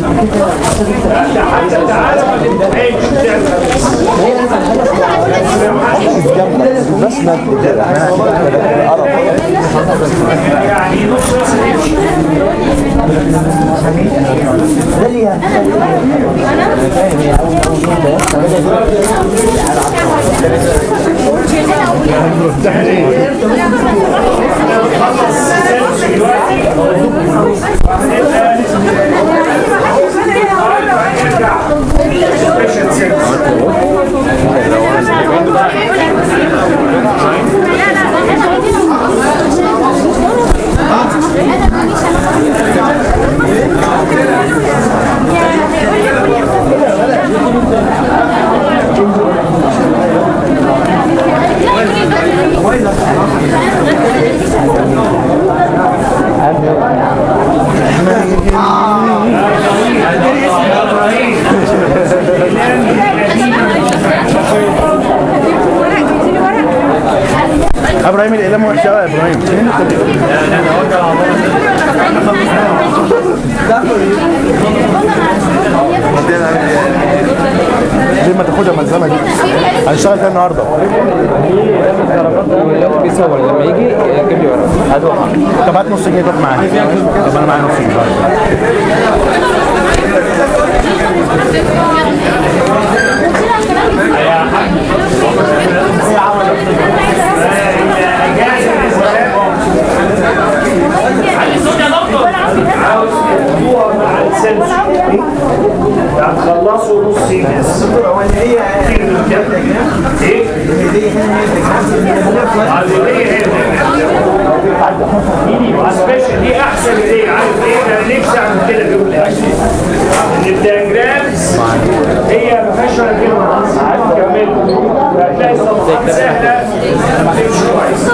حتى تعالى ما تنتهيش بس ما يعني نص راس ابراهيم الاقلام وحشه قوي يا ابراهيم دي ما تاخدها ملزمه دي هنشتغل فيها النهارده لو بيصور لما يجي يجيب لي ورقه طب هات نص جنيه طب معايا طب انا معايا نص جنيه عاوز تحطوها مع السنسور هتخلصوا نص ناس ايه؟ هذه سبيشال دي احسن هديه عارف ايه انا نفسي اعمل كده في يوم من الايام ان الدياجرامز هي ما فيهاش ولا كلمه ناقصه عارف كمل هتلاقي صفحات سهله تمشي كويس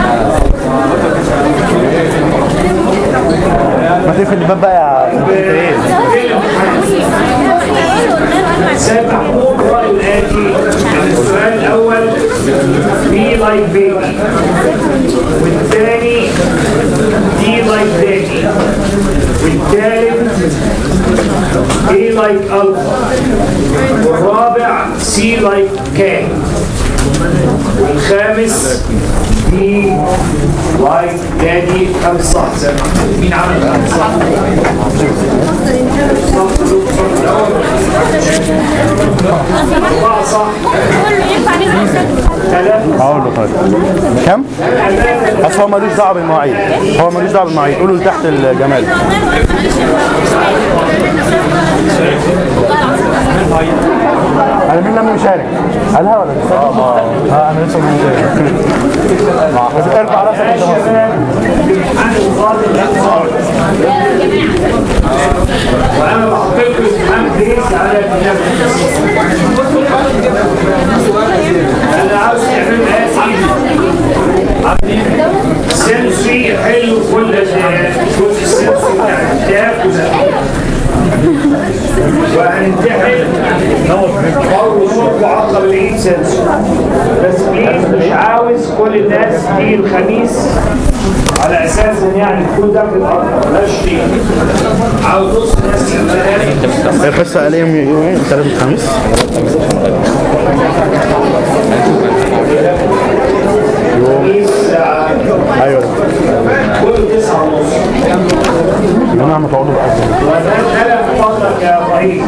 ما تقفل الباب بقى يا سابع نقرا الاتي السؤال الاول بي لايك بيبي والثاني دي لايك دادي والثالث اي لايك الفا والرابع سي لايك كان والخامس دي لايك دادي خمس صح زي ما محمود. مين عمل خمس صح؟ أربعة صح ثلاثة هقول له طيب كم؟ بس هو ملوش دعوه بالمواعيد هو ملوش دعوه بالمواعيد قولوا له تحت الجمال انا مين لم يشارك؟ قالها ولا لسه؟ اه اه انا لسه مش مشارك بس ارفع راسك انت بس. وانا بحط لكم امتحان بريس على الكتاب انا عاوز تعمل اسئله عاملين سنسوري حلو كل كل السنسوري بتاع الكتاب كله وهنمتحن اول صوت وعقب العيد سنسور بس بليز مش عاوز كل الناس تيجي الخميس على اساس ان يعني تكون ده في الارض بلاش تيجي عاوز نص الناس تيجي ثلاثة الحصه قال يوم يومين ثلاث الخميس خميس الساعة ايوه كل تسعة ونص يا جماعه ما تقعدوا بقى وده ثلاث فضلك يا ابراهيم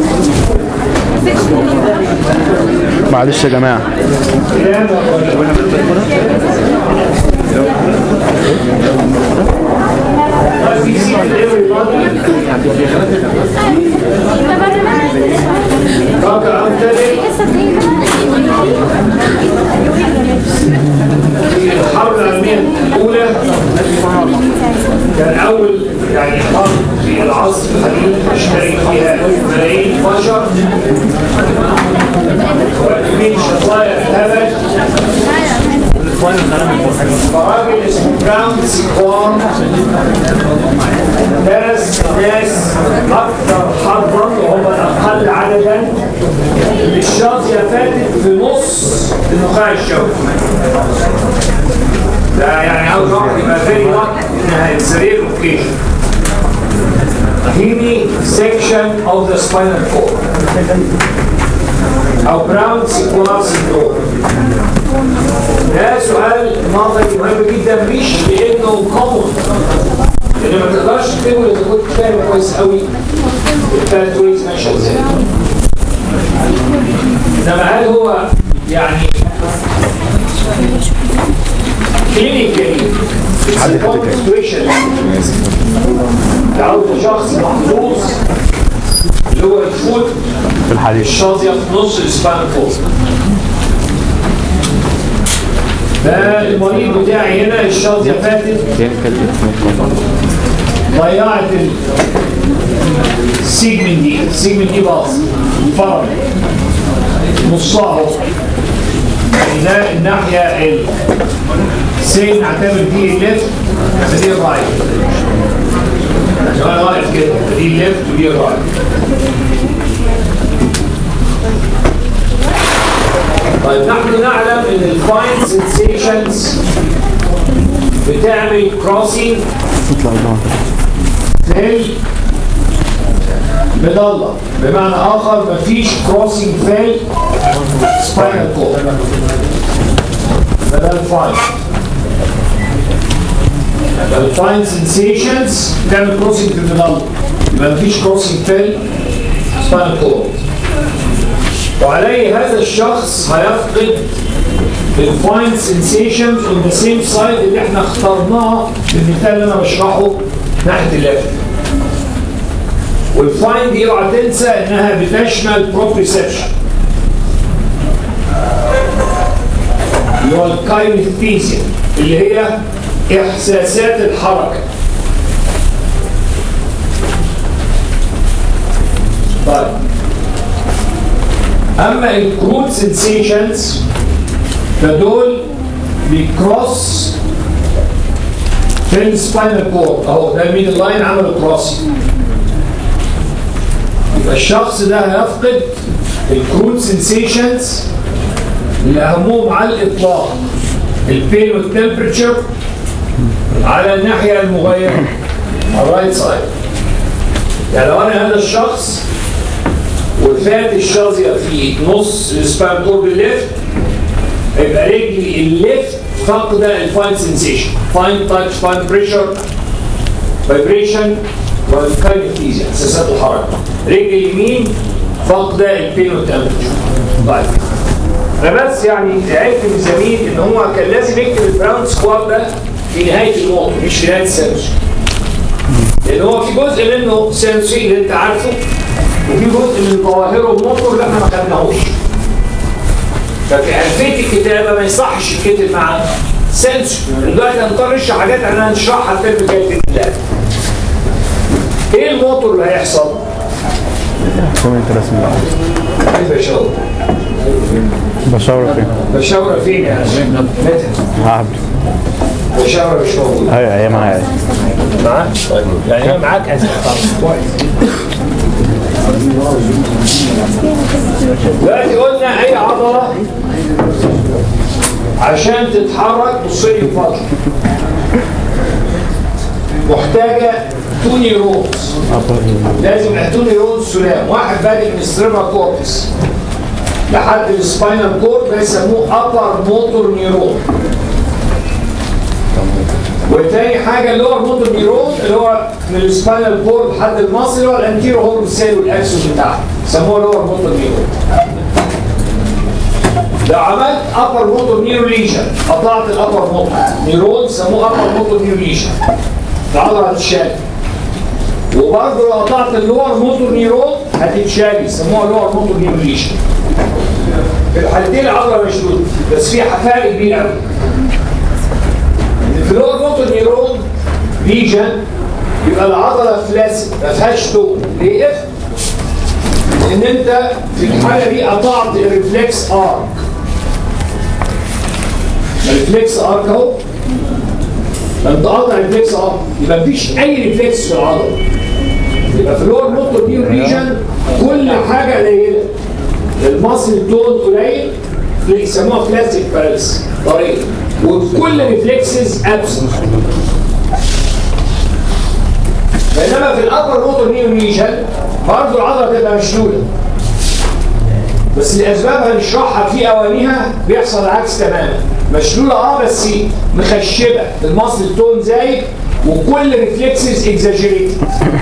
معلش يا جماعه كلام يا إبراهيم. طيب في سيت everybody. راجع عن تاني الحرب العالمية الأولى كان أول يعني حرب في العصر الحديث اشترك فيها ملايين بشر وأكمل شطايا الهبل فراجل اسمه براون سيكوان درس ناس أكثر حربا وهم الأقل عددا الشاطئة فاتت في نص النخاع الشوكي ده يعني عاوز واحد يبقى فيري لاك انها سرير لوكيشن hemi section of the spinal cord أو براون سيكوار سيندروم ده سؤال نظري مهم جدا مش لأنه كومن لأن ما تقدرش تقول إذا كنت فاهم كويس قوي الثلاث ويز ماشية ازاي إنما هل هو يعني clinically it's a common situation لو شخص محظوظ اللي هو الفوت في الحديث الشاطئة في نص السبان فوق ده المريض بتاعي هنا الشاطئة فاتت ضيعت السيجمنت دي السيجمنت دي باظ فرق نصها اهو ده الناحية السين نعتبر دي الليفت ودي الرايت انا واقف كده دي الليفت ودي الرايت طيب نحن نعلم ان الفاين سنسيشنز بتعمل كروسنج في المظله بمعنى اخر مفيش كروسنج في سباينال كورد ده الفاين الفاين سنسيشنز بتعمل كروسنج في المظله يبقى مفيش كروسنج في سباينال كورد وعليه هذا الشخص هيفقد الفاين سنسيشنز اون ذا سيم سايد اللي احنا اخترناها في المثال اللي انا بشرحه ناحيه الليفت والفاين دي اوعى تنسى انها بتشمل بروبريسبشن اللي هو الكاينثيزيا اللي هي احساسات الحركه طيب اما الكروت سنسيشنز فدول بيكروس في السباينال كورد اهو ده الميدل لاين عملوا كروس يبقى الشخص ده هيفقد الكروت سنسيشنز اللي اهمهم على الاطلاق البين والتمبرتشر على الناحيه المغيره على الرايت سايد يعني لو انا هذا الشخص وفات الشظية في نص السبان كورد الليفت يبقى رجلي الليفت فاقدة الفاين سنسيشن فاين تاتش فاين بريشر فايبريشن والكاينثيزيا اساسات الحركة رجلي اليمين فاقدة البين والتمبرتشر طيب انا بس يعني عرفت من زميل ان هو كان لازم يكتب البراون سكواد ده في نهايه النقطه مش في نهايه السنسوري لان هو في جزء منه سنسوري اللي انت عارفه وفي جزء من ظواهره الموتور اللي احنا ما خدناهوش ففي ألفية الكتابة ما يصحش يتكتب مع سنسور دلوقتي هنضطر نشرح حاجات احنا هنشرحها الترم الجاي بإذن الله ايه الموتور اللي هيحصل؟ كم انت رسم الأول كيف يشاور؟ بشاور فين؟ بشاور فين يا شيخ؟ متى؟ عبد بشاور مش موجود ايوه هي معايا معاك؟ طيب يعني هي معاك اسف كويس دلوقتي قلنا اي عضله عشان تتحرك بص لي بفضل محتاجه تو نيورونز لازم يبقى تو نيورونز سلام واحد بادئ من السيرفا كورتكس لحد السباينال كورد بيسموه ابر موتور نيورون وتاني حاجه اللي هو الموتور نيورون اللي هو من السباينال كورد لحد المصل اللي هو الانتيرو هورن سيل والاكسون بتاعه سموه اللي هو الموتور نيورون لو عملت ابر موتور نيرو ليجن قطعت الابر موتور نيرون سموه ابر موتور نيرو ليجن العضله هتتشال وبرضه لو قطعت اللور موتور نيرون هتتشال يسموها اللور موتور نيرو ليجن في الحالتين العضله مشدوده بس في فرق كبير قوي في اللور موتور نيرون ليجن يبقى العضله فلاسد ما فيهاش تون ليه؟ ان انت في الحاله دي قطعت الريفلكس ارك الريفلكس ارك اهو انت قاطع الريفلكس ارك يبقى مفيش اي ريفلكس في العضله يبقى في اللور موتور نيور ريجن كل حاجه قليله المصل تون قليل يسموها كلاسيك باراليس طريقه وكل ريفلكسز ابسنت بينما في الابر موتور نيو نيشن برضه العضله تبقى مشلوله بس لاسباب هنشرحها في اوانيها بيحصل العكس تماما مشلوله اه بس مخشبه المصل تون زايد وكل ريفلكسز اكزاجيريتد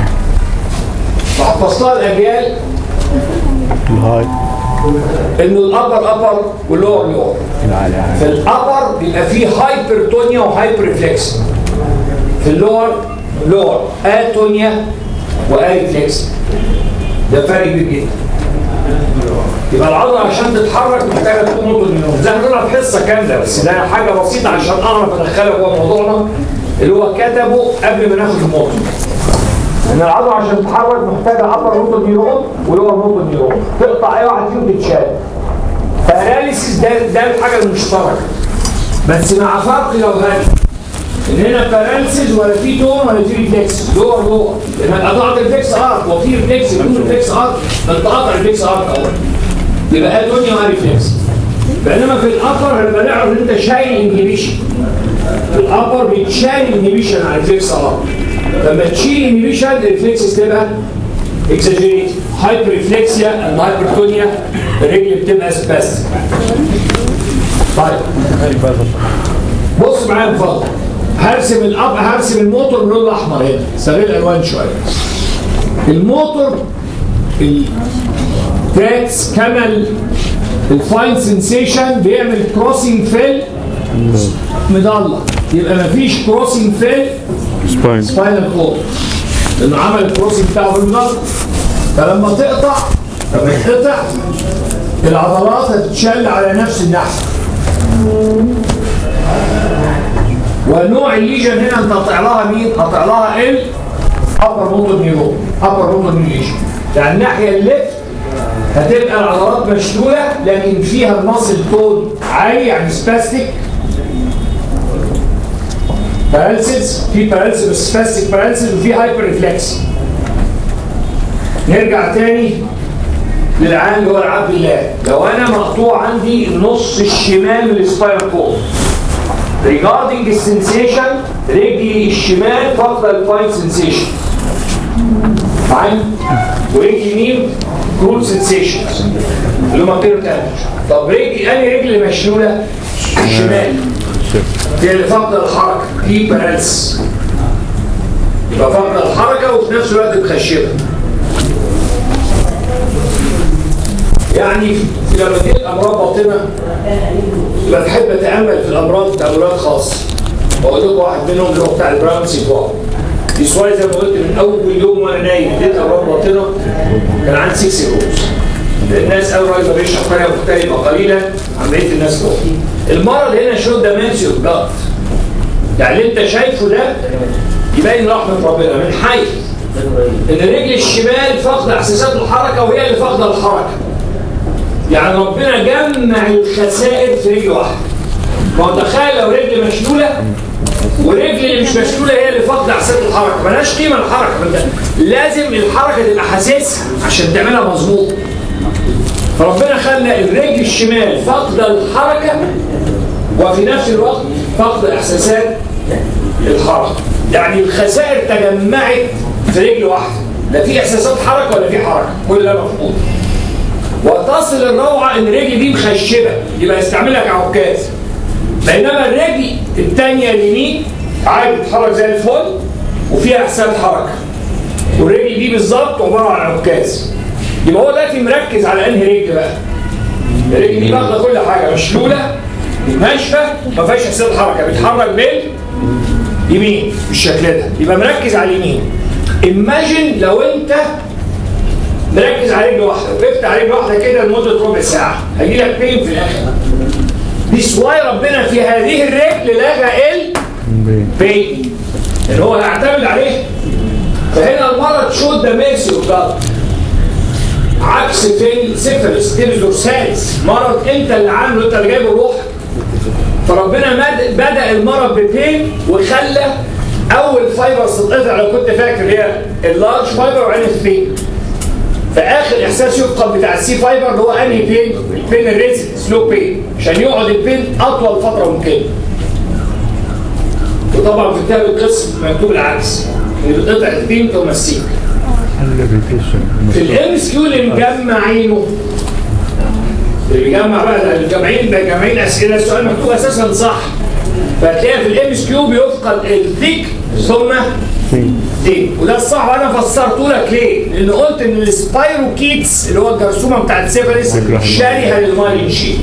فحفظتها الاجيال الهاي انه الابر ابر واللور لور في الابر بيبقى فيه هايبرتونيا وهايبرفلكس في اللور لور اتونيا واريفلكس ده فرق كبير جدا يبقى العضله عشان تتحرك محتاجه تكون نقطه منهم زي ما هنقولها في حصه كامله بس ده حاجه بسيطه عشان اعرف ادخلها جوه موضوعنا اللي هو كتبه قبل ما ناخد الموضوع ان العضله عشان تتحرك محتاجه ابر نقطه نيرون ولور نقطه نيرون تقطع اي واحد فيهم تتشال فاناليسيس ده ده الحاجه المشتركه بس مع فرق لو هل ان هنا باراليسيس ولا في تون ولا في ريفلكس لور لور لان قطعت الفلكس ارك وفي ريفلكس يكون الفلكس ارك ده انت قاطع الفلكس ارك اول يبقى اتونيا ريفلكس بينما في الابر هنبقى نعرف ان انت شايل انهبيشن في الابر بتشال انهبيشن على الفلكس ارك لما تشيل انهبيشن الريفلكس تبقى اكسجريت هايبر ريفلكسيا الهايبرتونيا الرجل بتبقى سباستيك طيب بص معايا بفضل هرسم الاب هرسم الموتور باللون الاحمر هنا استغل الالوان شويه الموتور التراكس كمل الفاين سنسيشن بيعمل كروسنج فيل مضله يبقى مفيش كروسنج فيل سباين سباينال كورد لانه عمل الكروسنج بتاعه بالمضله فلما تقطع لما يتقطع العضلات هتتشل على نفس النحو ونوع الليجن هنا انت قاطع لها مين؟ قاطع لها ال ابر موتور نيرون ابر موتور نيرون يعني الناحيه الليفت هتبقى العضلات مشلوله لكن فيها المصل تون عالي يعني سباستيك بارالسيس في بارالسيس بس سباستيك بارالسيس وفي هايبر ريفلكس نرجع تاني للعام اللي هو العبد الله لو انا مقطوع عندي النص الشمال من السباينال كورد regarding السنسيشن رجلي الشمال فاقده الفاين سنسيشن معايا ورجلي يمين كرول سنسيشن اللي هم بيرو طب رجلي انهي رجل مشلوله الشمال دي اللي فاقده الحركه دي بارالس يبقى فاقده الحركه وفي نفس الوقت مخشبه يعني لما تجي امراض باطنه يبقى تحب اتامل في الامراض تاملات خاصه بقول لكم واحد منهم اللي هو بتاع البراون سيفوار دي شويه زي ما قلت من اول يوم وانا نايم اديت امراض باطنه كان عندي 6 روز الناس اول ما بيشرب حاجه مختلفه قليلا عن بقيه الناس فوق المرض هنا شو ده مانسيو جات يعني اللي انت شايفه ده يبين رحمه ربنا من حيث ان الرجل الشمال فاقده احساسات الحركه وهي اللي فاقده الحركه يعني ربنا جمع الخسائر في رجل واحده ما هو تخيل لو رجل مشلوله ورجل اللي مش مشلوله هي اللي فاقده احساسات الحركه ملهاش قيمه الحركه انت لازم الحركه تبقى حاسسها عشان تعملها مظبوط فربنا خلى الرجل الشمال فاقده الحركه وفي نفس الوقت فاقده احساسات الحركه يعني الخسائر تجمعت في رجل واحده لا في احساسات حركه ولا في حركه كل ده مفقود وتصل الروعه ان الرجل دي مخشبه يبقى يستعملها كعكاز بينما الرجل الثانيه اليمين عادي بتتحرك زي الفل وفيها احساس حركه والرجل دي بالظبط عباره عن عكاز يبقى هو دلوقتي مركز على انهي رجل بقى الرجل دي واخده كل حاجه مشلوله ناشفه ما فيهاش احساس حركه بيتحرك بال يمين بالشكل ده يبقى مركز على اليمين ايماجن لو انت مركز على رجل واحده وقفت على رجل واحده كده لمده ربع ساعه هيجي لك بين في الاخر دي واي ربنا في هذه الرجل لغى ال بين اللي هو هيعتمد عليه فهنا المرض شود ده ميرسي وجاد عكس في السيفلس دورساليس مرض انت اللي عامله انت اللي جايبه روحك فربنا مد- بدا المرض ببين وخلى اول فايبرز تتقطع لو كنت فاكر اللي هي اللارج فايبر وعين البين فاخر احساس يفقد بتاع السي فايبر اللي هو انهي بين البين الريزل سلو بين عشان يقعد البين اطول فتره ممكنه وطبعا في كتاب القسم مكتوب العكس اللي بتقطع البين توماسيك في الام اس كيو اللي مجمعينه اللي بيجمع بقى الجامعين ده جامعين اسئله السؤال مكتوب اساسا صح فتلاقي في الام اس كيو بيفقد الثيك ثم دي وده الصح وانا فسرته لك ليه؟ لان قلت ان السبايروكيتس اللي هو الجرثومه بتاعت السيفلس شارهه للمايلين شيت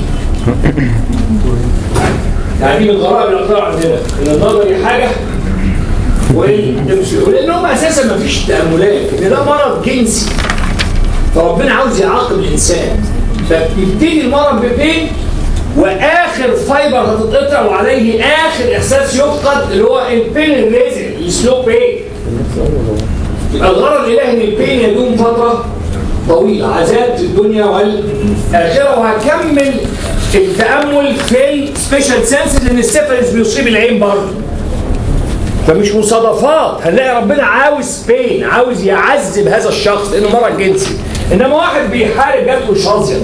يعني دي من غرائب الاقدار عندنا ان النظري حاجه والامشي ولان هم اساسا ما فيش تاملات ان ده مرض جنسي فربنا عاوز يعاقب الانسان فيبتدي المرض ببين واخر فايبر هتتقطع وعليه اخر احساس يفقد اللي هو البين الريزل السلو بين يبقى الغرض الالهي ان البين يدوم فتره طويله عذاب في الدنيا والاخره وهكمل التامل في السبيشال سنسز لان السيفلس بيصيب العين برضه فمش مصادفات هنلاقي ربنا عاوز بين عاوز يعذب هذا الشخص لانه مرض جنسي انما واحد بيحارب جات له شظيه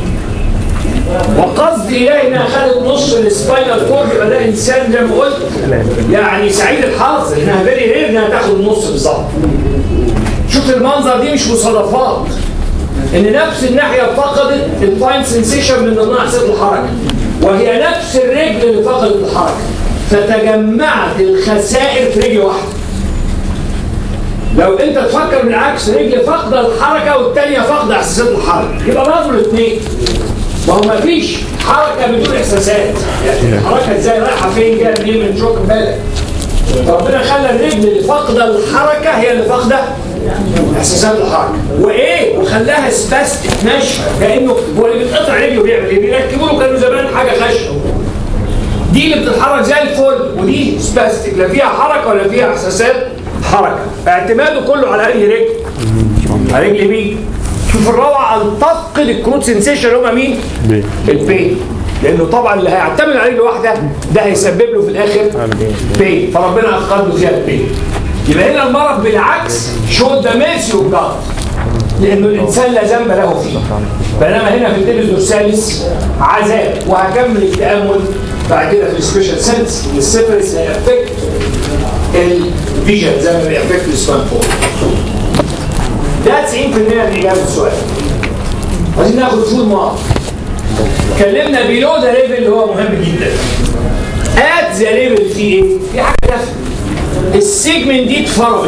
وقصد الهي انها خدت نص السباينال كورد يبقى ده انسان زي ما قلت يعني سعيد الحظ انها فيري رير انها تاخد النص بالظبط شوف المنظر دي مش مصادفات ان نفس الناحيه فقدت الفاين سنسيشن من ضمنها احساس الحركه وهي نفس الرجل اللي فقدت الحركه فتجمعت الخسائر في رجل واحده لو انت تفكر بالعكس رجل فاقده الحركه والثانيه فاقده احساسات الحركه يبقى برضه الاثنين ما هو مفيش حركه بدون احساسات يعني الحركه ازاي رايحه فين جايه منين من شوك بالك ربنا خلى الرجل اللي فاقده الحركه هي اللي فاقده احساسات الحركه وايه وخلاها سباستيك ناشفه كانه هو اللي بيتقطع رجله بيعمل ايه بيركبوا له كانوا زمان حاجه خشب دي اللي بتتحرك زي الفل ودي سباستيك لا فيها حركه ولا فيها احساسات حركه اعتماده كله على اي رجل على رجل مين شوف الروعه ان تفقد الكروت سنسيشن اللي هم مين البين لانه طبعا اللي هيعتمد على رجل واحده ده هيسبب له في الاخر بين فربنا افقد له فيها البين يبقى هنا المرض بالعكس شو ذا ميرسي اوف جاد لانه الانسان لا ذنب له فيه بينما هنا في التلفز الثالث عذاب وهكمل التامل بعد كده في السبيشال سنس السيفرس هيأفكت الفيجن زي ما بيأفكت السبان فور ده 90% من اجابه السؤال عايزين ناخد فول مارك اتكلمنا بيلو ذا ليفل اللي هو مهم جدا ات ذا ليفل في ايه؟ في حاجه تافهه السيجمنت دي اتفرمت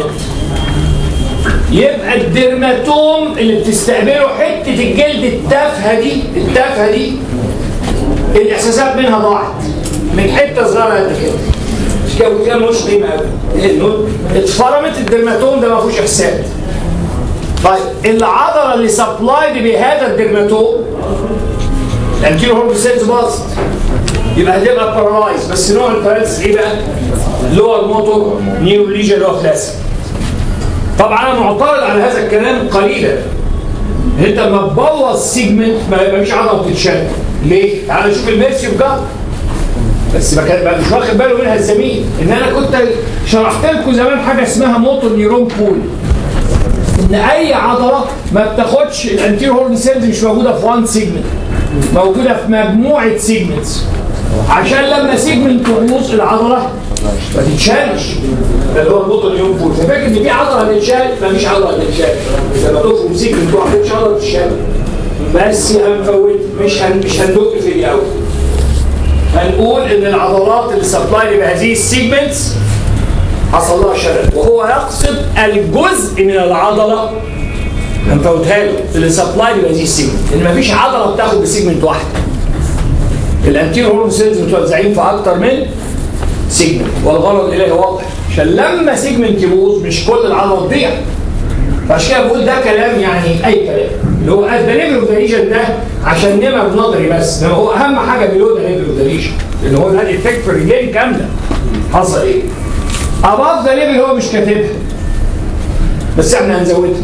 يبقى الدرماتوم اللي بتستقبله حته الجلد التافهه دي التافهه دي الاحساسات منها ضاعت من حته صغيره قد كده مش كده كده ملوش قيمه قوي لانه اتفرمت الدرماتوم ده ما فيهوش احساس طيب العضله اللي سبلايد بهذا الدرماتوم الانتيرو هورن سيلز باظت يبقى هتبقى بارالايز بس نوع الباراليس ايه بقى؟ لور موتور نيو ليجن اوف كلاسيك طبعا انا معترض على هذا الكلام قليلا انت لما تبوظ سيجمنت ما يبقاش عضله بتتشد ليه؟ تعال نشوف الميرسي اوف جاد بس ما كان مش واخد باله منها الزميل ان انا كنت شرحت لكم زمان حاجه اسمها موتور نيورون بول ان اي عضله ما بتاخدش الانتير هورن سيلز مش موجوده في وان سيجمنت موجوده في مجموعه سيجمنتس عشان لما سيجمنت تبوظ العضله ما تتشالش ده اللي هو الموتور نيورون بول ففاكر ان في عضله هتتشال ما فيش عضله هتتشال لما تخرج سيجمنت واحده مش عضله تتشال بس هنفوت مش هن مش هندق في الاول هنقول ان العضلات اللي سبلاي بهذه السيجمنتس حصل لها شلل وهو يقصد الجزء من العضله هنفوتها له اللي سبلاي بهذه السيجمنت لان مفيش عضله بتاخد بسيجمنت واحده الانتيرو هورن سيلز متوزعين في اكتر من سيجمنت والغرض الالهي واضح عشان لما سيجمنت يبوظ مش كل العضله تضيع فعشان كده بقول ده كلام يعني اي كلام اللي هو ذا ليفل اوف ذا ريجن ده عشان نبقى بنظري بس انما هو اهم حاجه بيلو ذا ليفل اوف ذا ريجن لان هو ده الايفكت في الرجلين كامله حصل ايه؟ اباف ذا ليفل هو مش كاتبها بس احنا هنزودها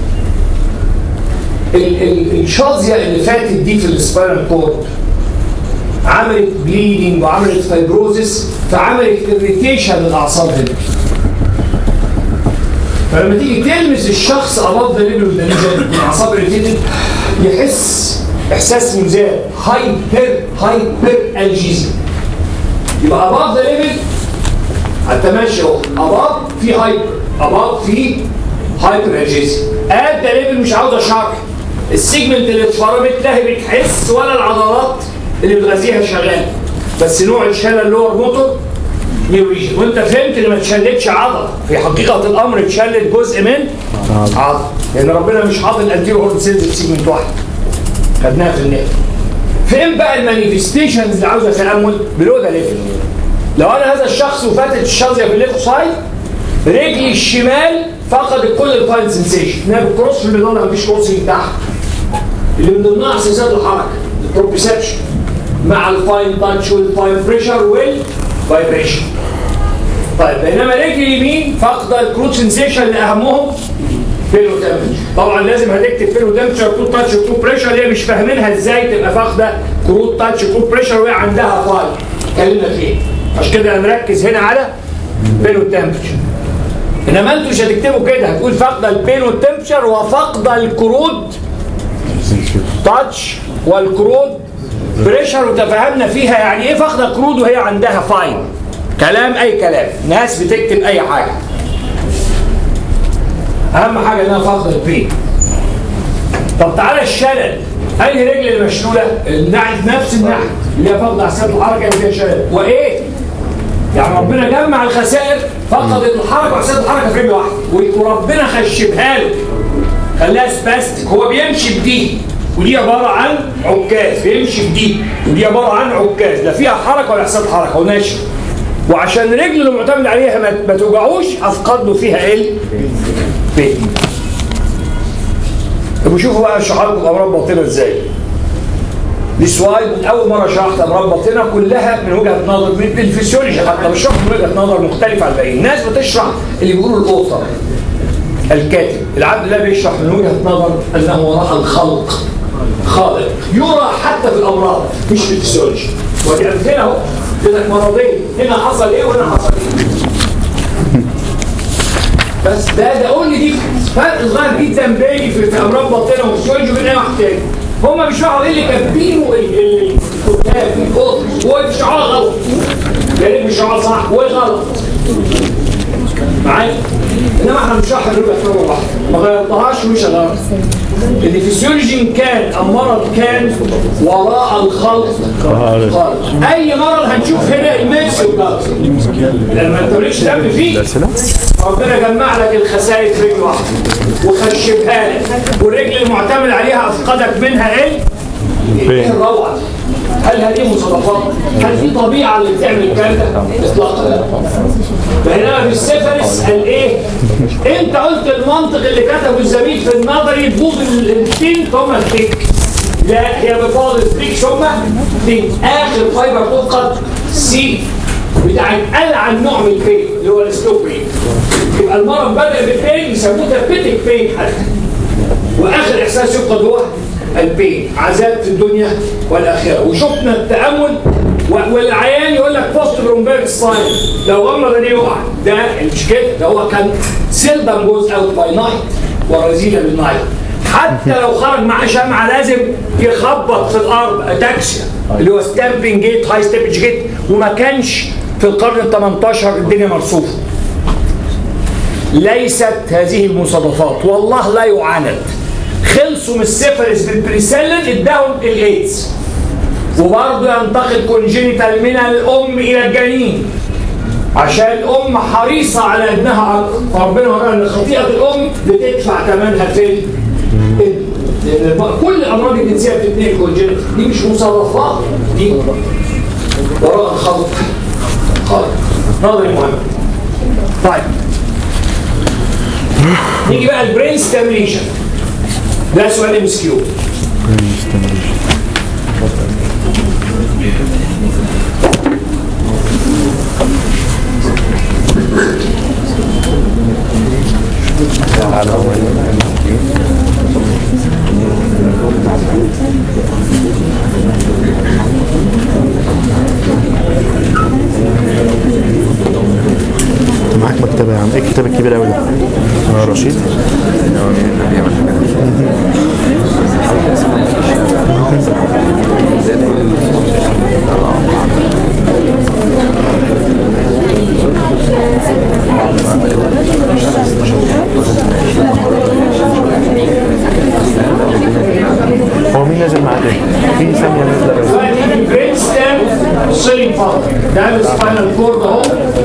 ال- ال- الشظيه اللي فاتت دي في السباينال كورد عملت بليدنج وعملت فايبروزس فعملت اريتيشن للاعصاب هنا فلما تيجي تلمس الشخص اباف ذا ليفل اوف ذا ريجن من اعصاب اريتيتد يحس احساس مزال هايبر هايبر الجيزم يبقى اباف ذا ليفل حتى ماشي اهو اباب في هايبر اباب في هايبر اجيزي اد ده ليفل مش عاوز اشرح السيجمنت اللي اتفرمت لا هي بتحس ولا العضلات اللي بتغذيها شغاله بس نوع الشلل اللور موتور نيوريجن وانت فهمت ان ما تشلتش عضله في حقيقه الامر اتشلت جزء من عضله لان ربنا مش حاطط الانتيرو هورن سيلز في سيجمنت واحد خدناها في النهايه فين بقى المانيفستيشنز اللي عاوزه تامل بلو ده ليفل لو انا هذا الشخص وفاتت الشظيه في الليفت سايد رجلي الشمال فقدت كل الفاين سنسيشن انها بالكروس في الميدان مفيش كروسنج تحت اللي من ضمنها اساسات الحركه البروبريسبشن مع الفاين تاتش والفاين بريشر والفايبريشن طيب بينما رجلي اليمين فاقده الكروت سنسيشن اللي اهمهم فيلو تمبرتشر طبعا لازم هتكتب فيلو تمبرتشر كروت تاتش وكروت بريشر اللي هي مش فاهمينها ازاي تبقى فاقده كروت تاتش وكروت بريشر وهي عندها فاين اتكلمنا فيه عشان كده هنركز هنا على فيلو تمبرتشر انما انتوا مش هتكتبوا كده هتقول فاقده البين والتمبشر وفاقده الكرود تاتش والكرود بريشر وتفهمنا فيها يعني ايه فاقده كرود وهي عندها فاين كلام اي كلام ناس بتكتب اي حاجه اهم حاجه انها فاقده البين طب تعالى الشلل انهي رجل اللي مشلوله الناحيه نفس الناحيه اللي هي فاقده عسكرة الحركه اللي فيها شلل وايه يعني ربنا جمع الخسائر فقدت الحركه وعسكرة الحركه في رجل واحده وربنا خشبها له خلاها سباستيك هو بيمشي بدي ودي عباره عن عكاز بيمشي بدي ودي عباره عن عكاز لا فيها حركه ولا احساس حركه وناشف وعشان رجله اللي معتمد عليها ما, ما توجعوش افقد له فيها ال ب طب شوفوا بقى اشرح لكم امراض باطنه ازاي دي سلايد من اول مره شرحت امراض باطنه كلها من وجهه نظر من الفسيولوجي حتى بشرح من وجهه نظر مختلفه عن الباقيين الناس بتشرح اللي بيقولوا الاوثر الكاتب العبد لا بيشرح من وجهه نظر انه وراء الخلق خالق يرى حتى في الامراض مش في الفسيولوجي ودي امثله اهو لك مرضين هنا حصل ايه وهنا حصل ايه بس ده ده قول لي دي فرق صغير جدا بيني في, في امراض باطنه وفسيولوجي وبين اي واحد تاني هم بيشرحوا ايه اللي كاتبينه الكتاب الكتب وبيشرحوها غلط يعني بيشرحوها صح وغلط معايا انما احنا بنشرح الربع في واحده ما غيرتهاش ومش غلط الفسيولوجي إن كان ام مرض كان وراء الخلق خالق اي مرض هنشوف هنا الميكس والجلط لما انت مالكش دم فيه ربنا جمع لك الخسائر في رجل واحده وخشبها لك والرجل المعتمد عليها افقدك منها ايه؟ ايه الروعه دي؟ هل هذه مصادفات؟ هل في طبيعه اللي بتعمل الكلام ده؟ اطلاقا لا. بينما في السيفرس قال ايه؟ انت قلت المنطق اللي كتبه الزميل في النظري تبوظ التين ثم التيك لا هي بتبوظ التيك ثم تيك اخر فايبر تفقد سي بتاعت العن نوع من البين اللي هو السلو بين يبقى المرض بدا بالبين يسموه ثيرابيتك بين حتى واخر احساس يفقد هو البين عذاب في الدنيا والاخره وشفنا التامل والعيان يقول لك بوست برومبيرج ساين لو غمض عينيه يقع ده مش كده ده هو كان سيلدم جوز اوت باي نايت ورزيله بالنايت حتى لو خرج معاه شمعه لازم يخبط في الارض اتاكسيا اللي هو ستامبنج جيت هاي ستيبج جيت وما كانش في القرن ال 18 الدنيا مرصوفه ليست هذه المصادفات والله لا يعاند خلصوا من السيفرس بالبريسلين اداهم الايدز وبرضه ينتقل كونجينيتال من الام الى الجنين عشان الام حريصه على ابنها اكتر فربنا ورانا ان خطيئه الام بتدفع ثمنها فين؟ لان كل الامراض الجنسيه بتتنقل كونجينيتال دي مش مصادفات دي وراء الخلق خلق نظري مهم طيب نيجي بقى البرين ستيميليشن ده سؤال ام اس كيو معاك مكتبه يا عم ايه الكتاب الكبير قوي ده؟ آه، رشيد اتفضل ده السباينال كورد اهو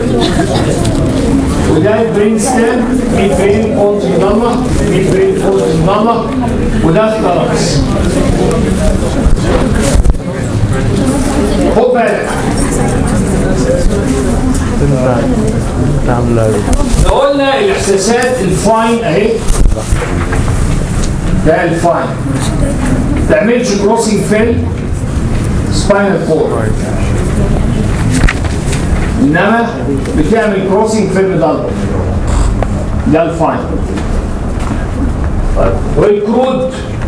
وده البرين ستام في برين فولت مضلة في برين فولت مضلة وده الثرمس خد بالك عامله لو قلنا الاحساسات الفاين اهي ده الفاين تعملش كروسنج في سباينال كورد انما بتعمل كروسنج في المضلة ده الفاين طيب والكرود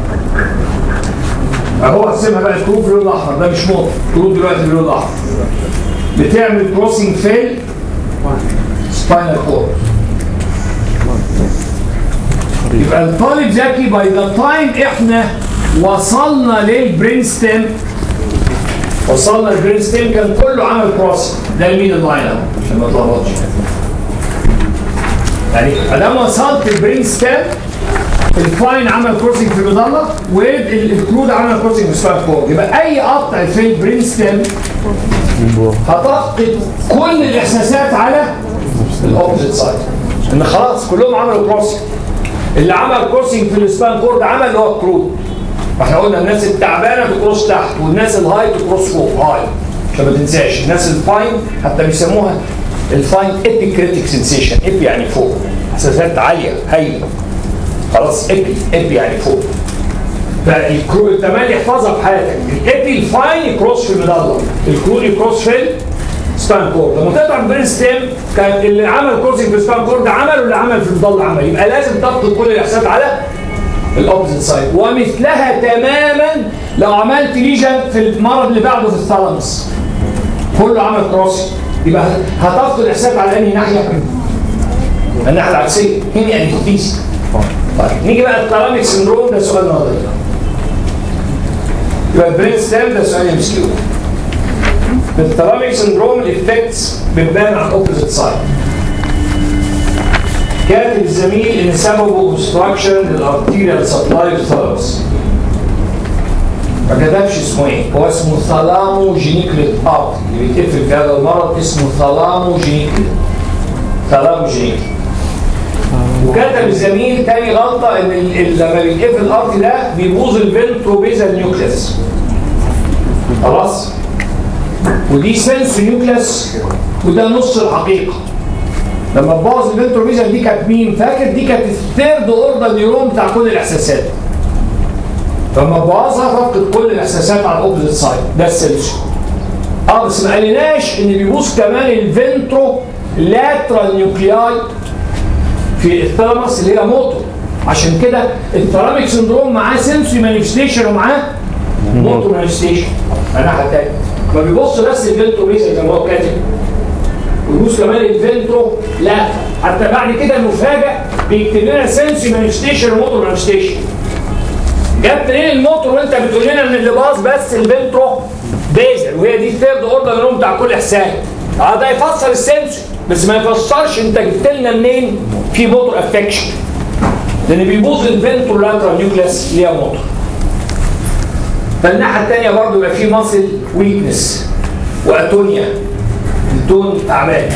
اهو قسمها بقى الكرود باللون الاحمر ده مش نقطه الكرود دلوقتي باللون الاحمر بتعمل كروسنج في سباينال كورد يبقى الطالب ذكي باي ذا تايم احنا وصلنا للبرين ستيم وصلنا للبرين ستيم كان كله عمل كروس ده الميدل لاين اهو عشان ما تلخبطش يعني ادام وصلت البرين ستيم الفاين عمل كروسنج في المظله والكرود عمل كروسنج في السباينال كورد يبقى اي قطع في البرين ستيم هتفقد كل الاحساسات على الاوبوزيت سايد ان خلاص كلهم عملوا كروسنج اللي عمل كروسنج في السبان كورد عمل اللي هو الكرود احنا قلنا الناس التعبانه تكروس تحت والناس الهاي تكروس فوق هاي عشان ما تنساش الناس الفاين حتى بيسموها الفاين ايبي كريتيك سنسيشن ايبي يعني فوق احساسات عاليه هايله خلاص ايبي ايبي يعني فوق فالكرو التمال يحفظها في حياتك الايبي الفاين يكروس في المظله الكرود يكروس في سبان كورد لما تقطع البرين ستيم كان اللي عمل كورسنج في سبان كورد عمل واللي عمل في المظله عمل يبقى لازم تفقد كل الاحساسات على الاوبزيت سايد ومثلها تماما لو عملت ليجن في المرض اللي بعده في الثالاموس كله عمل كروسنج يبقى هتفقد الاحساسات على انهي ناحيه؟ الناحيه العكسيه هنا يعني تقيس طيب نيجي بقى الثالاميك سندروم ده سؤال نظري يبقى البرين ستيم ده سؤال ام كيو الثالاميك سندروم الافكتس بتبان على الاوبوزيت سايد كاتب الزميل ان سببه اوبستراكشن للارتيريال سبلاي الثالاموس ما كتبش اسمه ايه هو اسمه ثالامو جينيكليت ارت اللي بيتقفل في هذا المرض اسمه ثالامو جينيكليت ثالامو جينيكليت وكتب الزميل تاني غلطه ان ال- ال- لما بيتقفل الارت ده بيبوظ الفنتروبيزال نيوكليس خلاص ودي سنس نيوكليس وده نص الحقيقه لما تبوظ الفنتروفيجن دي كانت مين؟ فاكر دي كانت الثيرد اوردر نيورون بتاع كل الاحساسات. لما تبوظها تفقد كل الاحساسات على الاوبزيت سايد ده السنسور. اه بس ما قالناش ان بيبوظ كمان الفنترو لاترال نيوكلياي في الثالاموس اللي هي موتور عشان كده الثالاميك سندروم معاه سنسوري مانيفستيشن ومعاه موتور مانيفستيشن الناحيه الثانيه ما بيبص بس الفنترو زي ما هو كاتب ويبوظ كمان الفنترو لا حتى بعد كده المفاجئ بيكتب لنا سنسي مانيفستيشن وموتور مانيفستيشن جبت منين الموتور وانت بتقول لنا ان اللي باظ بس الفنترو بيزل وهي دي الثيرد اوردر نوم بتاع كل حساب اه ده يفسر السنسي بس ما يفسرش انت جبت لنا منين في موتور افكشن لان بيبوظ الفنترو لاترال نيوكليس ليها موتور فالناحيه الثانيه برضه يبقى في ماسل ويكنس واتونيا التون تعبان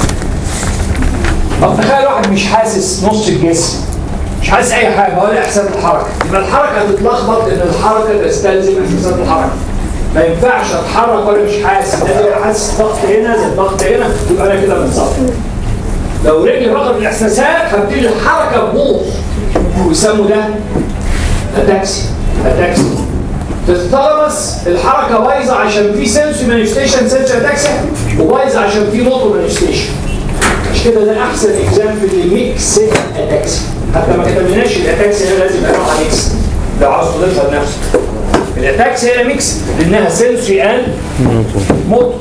طب تخيل واحد مش حاسس نص الجسم مش حاسس اي حاجه ولا احساس الحركه يبقى الحركه هتتلخبط ان الحركه تستلزم احساسات الحركه ما ينفعش اتحرك وانا مش حاسس لازم حاسس ضغط هنا زي الضغط هنا يبقى انا كده منصف لو رجلي فقد الاحساسات هبتدي الحركه تبوظ ويسموا ده اتاكسي اتاكسي في الثالاموس الحركه بايظه عشان في سنسوري مانيفستيشن سنسوري اتاكسيا وبايظه عشان في موتور مانيفستيشن عشان كده ده احسن اكزامبل لميكس اتاكسيا حتى ما كتبناش الاتاكسيا هنا لازم يبقى نوعها ميكس لو عاوز تضيفها لنفسك الاتاكسيا هنا ميكس لانها سنسوري اند موتور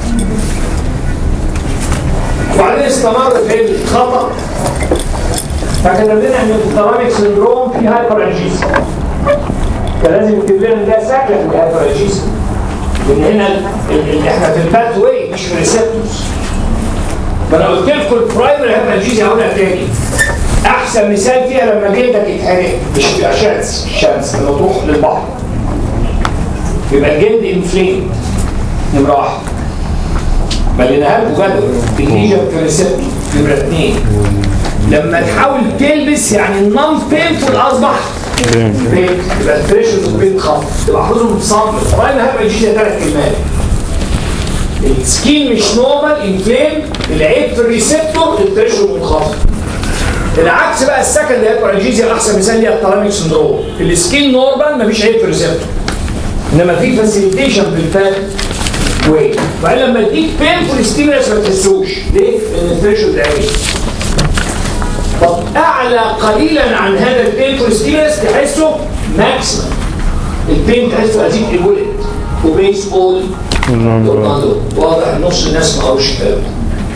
وبعدين استمر في الخطا فكتب لنا ان التراميك سندروم في هايبر انجيزم كان لازم يكتب لنا ان ده سكن في الهايبر انجيزم لان هنا ال- ال- احنا في الباث واي مش في الريسبتورز فانا قلت لكم البرايمري هايبر انجيزم هقولها تاني احسن مثال فيها لما جلدك يتحرق مش في اشعه الشمس لما تروح للبحر يبقى الجلد انفليم نمره واحد مليناها لكم جدول الليجن في ريسبتور نمره اثنين لما تحاول تلبس يعني النون بينفول اصبح بين يبقى الثريشولد بين خط تبقى حافظهم بصمت طبعا هبقى يجي ثلاث كلمات السكين مش نورمال انفلام العيب في الريسبتور الثريشولد منخفض العكس بقى السكند هيبرالجيزيا احسن مثال ليها التلاميك سندروم السكين نورمال مفيش عيب في الريسبتور انما في فاسيليتيشن في الفات واي وبعدين لما تديك بينفول ستيمولس ما تحسوش ليه؟ لان الثريشولد عالي طب اعلى قليلا عن هذا البينفول ستيمولس تحسه ماكسيمم البين تحسه ازيد الولد وبيس اول تورنادو واضح نص الناس ما قروش الكلام ده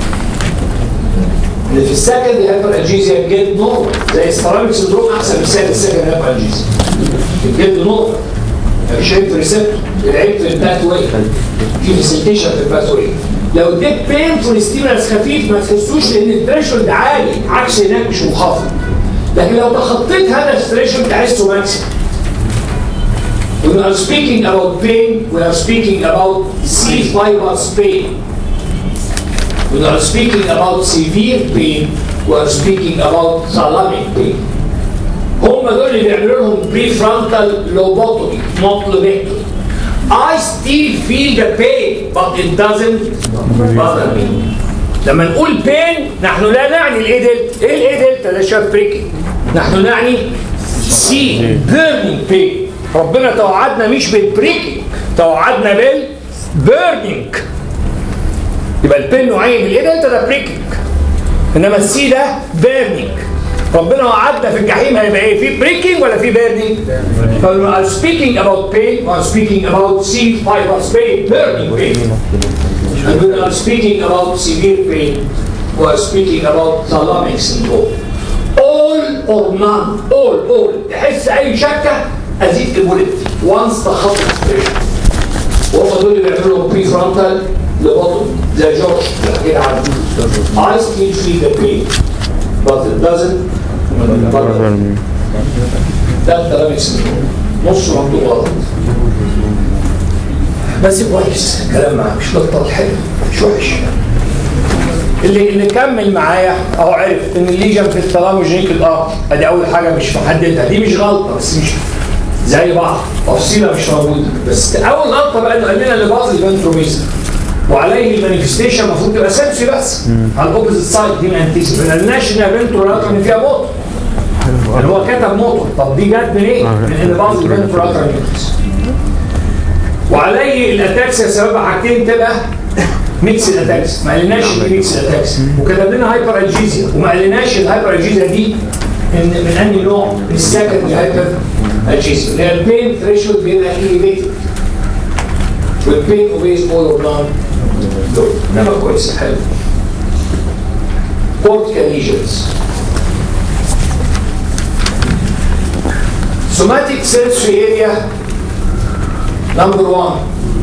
اللي في السكند هايبر الجيزيا الجلد نورمال زي السيراميك سندروم احسن مثال السكند هايبر الجيزيا الجلد نورمال مفيش عيب في الريسبتور العيب في الباث واي في فاسيليتيشن في الباث واي لو اديت بينفول ستيمولس خفيف ما تحسوش لان الثريشولد عالي عكس هناك مش منخفض لكن لو تخطيت هذا الثريشولد تحسه ماكسيمم When we are speaking about pain, we are speaking about C fibers pain. When we are speaking about severe pain, we are speaking about thalamic pain. هم دول اللي بيعملوا لهم prefrontal lobotomy, not lobotomy. I still feel the pain, but it doesn't bother me. لما نقول pain نحن لا نعني الايه دلتا، ايه الايه دلتا ده شاف بريكي. نحن نعني سي burning pain. ربنا توعدنا مش بالبريكينج، توعدنا بالبيرنينج. يبقى البين نوعين الايه دلتا ده بريكينج. انما السي ده بيرنينج. ربنا وعدنا في الجحيم هيبقى ايه؟ في بريكنج ولا في بيرنينج؟ فلما are speaking about pain, we are speaking about C fibers pain, burning pain. And when we are speaking about severe pain, we are speaking about thalamic syndrome. All or none, all, all. تحس أي شكة أزيد الولد once تخطط الستريشن. وهم دول اللي بيعملوا بري فرونتال لبطن زي جورج اللي حكينا عنه. I still feel the pain, but it doesn't ده التلاميذ سندروم نص مكتوب غلط بس كويس كلام معاه مش بطل حلو مش وحش اللي اللي كمل معايا اهو عرف ان الليجن في الثلاموجينيك الارض ادي اول حاجه مش محددها دي مش غلطه بس مش زي بعض تفصيله مش موجوده بس اول غلطه بقى انه قال لنا اللي باظ الفنتروميزم وعليه المانيفستيشن المفروض تبقى سنسي بس على الاوبوزيت سايد دي ما انتيسي ما قالناش انها فنترولاتر ان فيها موتور اللي هو كتب موتور طب دي جت من ايه؟ من ان بعض الفنترولاتر نيوكليس وعليه الاتاكسيا سببها حاجتين تبقى ميكس الاتاكس ما قالناش ان ميكس الاتاكس وكتب لنا هايبر الجيزيا وما قالناش الهايبر الجيزيا دي من من انهي نوع؟ من السكند هايبر الجيزيا اللي هي البين ثريشولد بيبقى اليفيتد والبين اوبيز اول اور نون دول انما كويس حلو cortical lesions somatic sensory area number one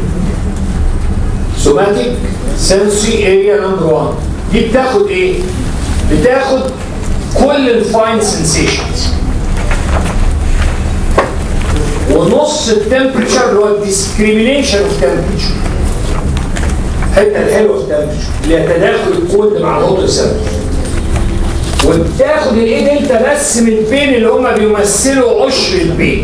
somatic sensory area number one دي بتاخد ايه؟ بتاخد كل الفاين sensations ونص التمبريتشر اللي هو الديسكريميشن اوف تمبريتشر الحته الحلوه في التمبريتشر اللي هي تداخل الكود مع الهوت ريسبتور وبتاخد الايه دلتا بس من البين اللي هم بيمثلوا عشر البين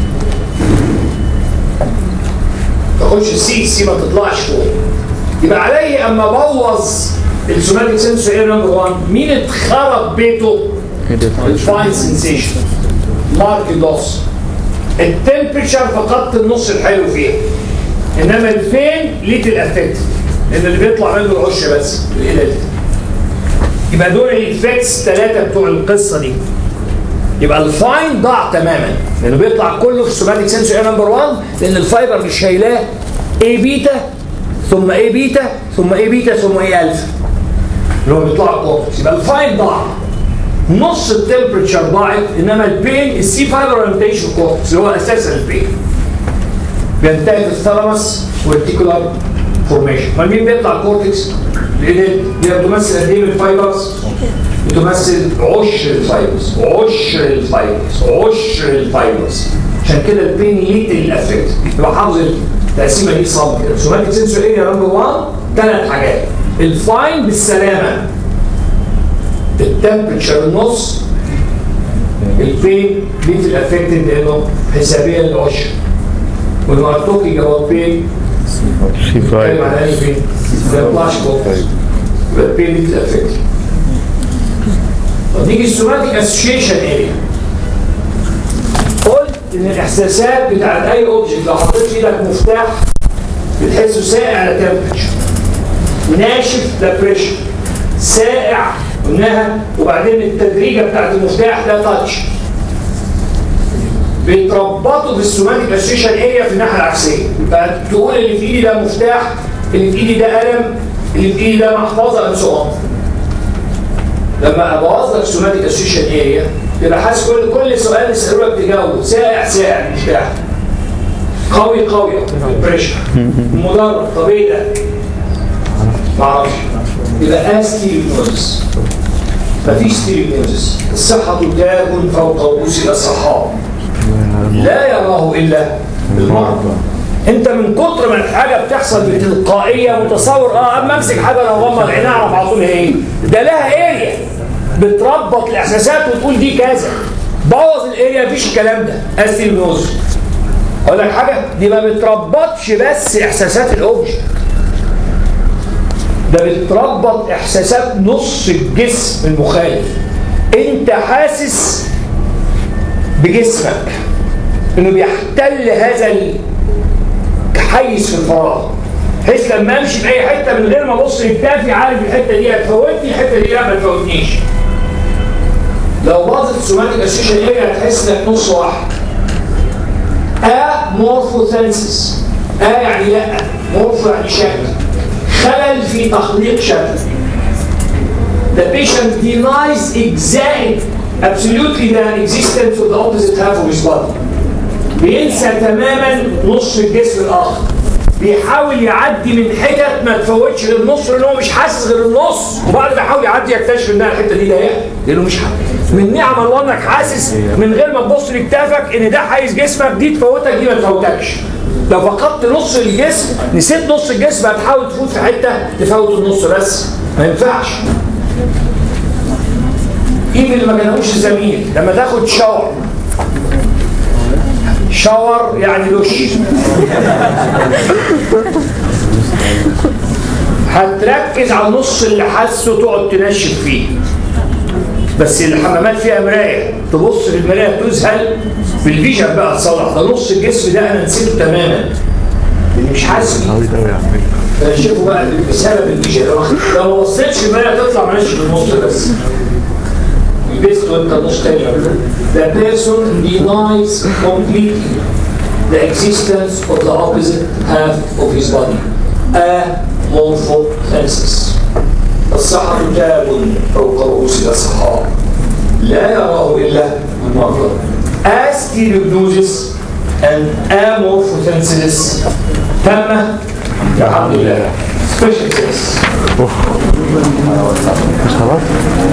تاخدش السي السي ما تطلعش فوق يبقى علي اما ابوظ السوماتيك سنسور اير نمبر 1 مين اتخرب بيته؟ الفاين سنسيشن مارك لوس التمبريتشر فقدت النص الحلو فيها انما الفين ليتل افكت لان اللي بيطلع منه العش بس الهلال يبقى دول الايفكتس ثلاثه بتوع القصه دي يبقى الفاين ضاع تماما لانه بيطلع كله في السوماتيك سنسور اي نمبر 1 لان الفايبر مش شايلاه اي بيتا ثم اي بيتا ثم اي بيتا ثم اي الفا اللي هو بيطلع كورتكس يبقى الفاين ضاع نص التمبريتشر ضاعت انما البين السي فايبر ما بينتهيش في الكورتكس اللي هو اساسا البين بينتهي في الثالاموس والتيكولار فورميشن فمين بيطلع كورتكس؟ لان هي بتمثل قد ايه من الفايبرز؟ بتمثل عشر الفايبرز عشر الفايبرز عشر الفايبرز عشان كده البين ليتل الافكت يبقى حافظ التقسيمه دي صم كده سوماتيك سنسور اريا نمبر 1 ثلاث حاجات الفاين بالسلامه التمبرتشر النص البين ليتل افكتد لانه حسابيا العشر when we are talking about pain بنتكلم عن اي بين ما يطلعش فوق يبقى البين ليتل افكتد طب نيجي السوماتيك اسوشيشن اريا قلت ان الاحساسات بتاعت اي اوبجكت لو حطيت في ايدك مفتاح بتحسه ساقع على تمبرتشر ناشف ده بريشر ساقع قلناها وبعدين التدريجه بتاعت المفتاح ده تاتش بيتربطوا في السوماتيك اسوشيشن اريا في الناحيه العكسيه يبقى تقول اللي في ايدي ده مفتاح اللي في ايدي ده قلم اللي في ايدي ده محفظه and so on لما ابوظ لك سوماتيك اسوشيشن اريا يبقى حاسس كل كل سؤال يساله لك تجاوبه ساقع ساقع مفتاح قوي قوي بريشر مدرب طب ايه ده؟ معرفش يبقى استيريوجنوزس مفيش ستيريوجنوزس الصحة تاج فوق رؤوس الأصحاب لا يراه إلا المرضى انت من كتر ما الحاجه بتحصل بتلقائيه متصور اه اما امسك حاجه لو غمض عيني اعرف على طول هي ايه ده لها اريا بتربط الاحساسات وتقول دي كذا بوظ الاريا مفيش الكلام ده استيريوجنوزس اقول لك حاجه دي ما بتربطش بس احساسات الاوبجكت ده بتربط احساسات نص الجسم المخالف انت حاسس بجسمك انه بيحتل هذا الحيز في الفراغ بحيث لما امشي في اي حته من غير ما ابص للكافي عارف الحته دي هتفوتني الحته دي لا ما تفوتنيش لو باظت السوماتيك اسوشيشن اريا هتحس انك نص واحد امورفوثنسس ا يعني لا مورفو يعني شكل خلل في تخليق شكل The patient denies exact absolutely the existence of the opposite half of his body بينسى تماما نص الجسم الاخر بيحاول يعدي من حتت ما تفوتش للنص لان هو مش حاسس غير النص وبعد ما يحاول يعدي يكتشف انها الحته دي ضيقه لانه مش حاسس من نعم الله انك حاسس من غير ما تبص لكتافك ان ده حيز جسمك دي تفوتك دي ما تفوتكش لو فقدت نص الجسم نسيت نص الجسم هتحاول تفوت في حته تفوت النص بس ما ينفعش ايه اللي ما كانوش زميل لما تاخد شاور شاور يعني دش هتركز على النص اللي حاسه تقعد تنشف فيه بس الحمامات فيها مرايه تبص في المرايه تذهل بالفيجن بقى تصلح ده نص الجسم ده انا نسيته تماما اللي مش حاسس بيه فشوفوا بقى بسبب الفيجن لو ما بصيتش المرايه تطلع ماشي في النص بس البيست وانت نص تاني The person denies completely the existence of the opposite half of his body. Amorphothesis. الصحة تاج فوق رؤوس الأصحاب لا يراه إلا المرضى. Astereognosis and amorphothesis تم الحمد لله. Special case. مش خلاص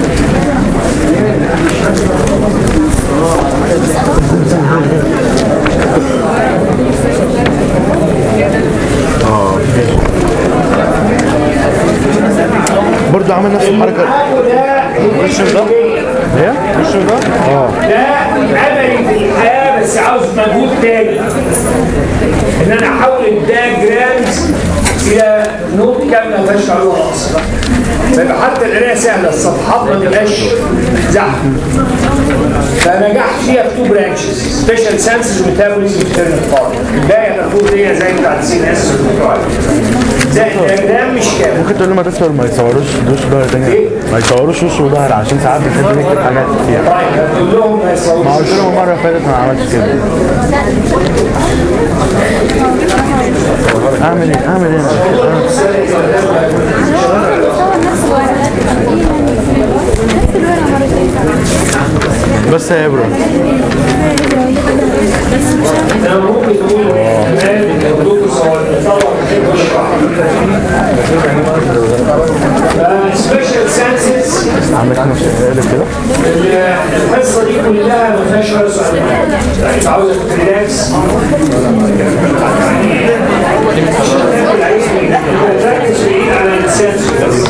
برضه عمل نفس الحركه وش ده؟ ايه وش ده؟ اه ده عملي في الحياة بس عاوز مجهود تاني ان انا احول الدياجرامز الى نوت كامله ما فيهاش علوها اصلا فيبقى حتى القرايه سهله الصفحات ما تبقاش زحمه فنجحت فيها في تو برانشز سبيشال سنسز وميتابوليزم وترنال بارت الباقي المفروض هي زي بتاعت سي ان اس زي الدياجرام مش كامل ممكن تقول لهم يا دكتور ما يصوروش وش ظهر تاني ما يصوروش وش وظهر عشان ساعات بنحب نكتب حاجات فيها طيب هتقول لهم ما يصوروش ما قلت لهم المره اللي فاتت ما عملتش كده اعمل ايه اعمل ايه بس يا ابراهيم انا ممكن نقول كمان الدكتور صور تصور سبيشال سنسز عملت نفس القلب كده الحصه دي كلها ما فيهاش ولا سؤال يعني عاوزك تريلاكس تركز بعيد على السنسز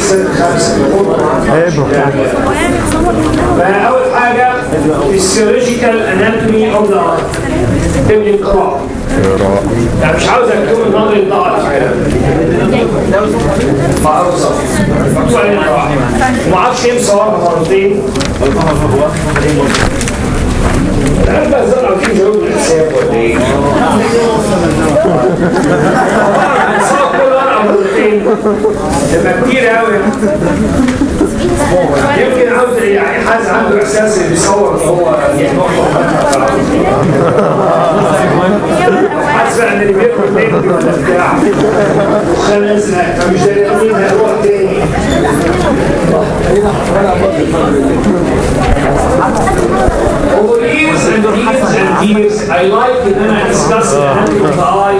سنة خمسة ايه بروفيسور فأول حاجة physiological anatomy of the eye اكتب لي القراءة يعني مش عاوز اكتب النظر الضغط فأوصف مكتوب عليه القراءة وما اعرفش ايه مصورها مرتين العيال بقى زرعوا عاوزين يزودوا الحساب ولا ايه؟ هنصور كل ورقة مرتين تبقى كتير قوي يمكن عاوز يعني حاز عنده احساس اللي بيصور ان هو حاسس ان اللي بياكل نجم ولا بتاع وخان ازرق فمش دايرين هيروح تاني Over years and years and years, I like ان انا discuss the anatomy of the eye.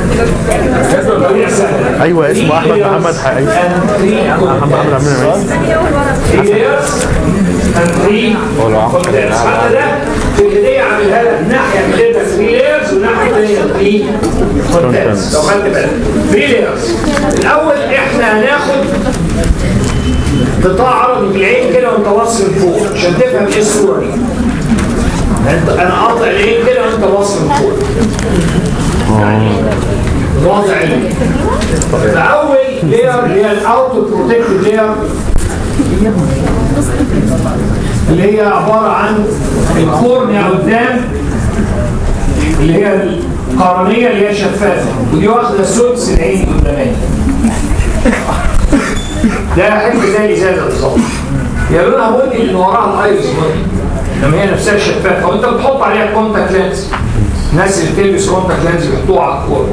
ايوه اسمه احمد محمد حقيقي محمد عبد المنعم layers and three contents حتى ده في الهدية عاملها لك ناحية كده 3 layers والناحية الثانية 3 contents لو خدت بالك 3 layers الأول احنا هناخد قطاع عرضي في العين كده وانت واصل فوق عشان تفهم ايه الصورة دي انت انا قاطع العين كده وانت واصل فوق يعني وضع العين فأول لير اللي هي الاوتو بروتكتد لير اللي هي عبارة عن الكورنيا قدام اللي هي القرنية اللي هي شفافة ودي واخدة سدس العين القدامية ده حته زي الازازه بالظبط هي لونها بني لان وراها الايرس بني لما هي نفسها شفافه وانت بتحط عليها كونتاكت لينز الناس اللي بتلبس كونتاكت لينز بيحطوها على الكورة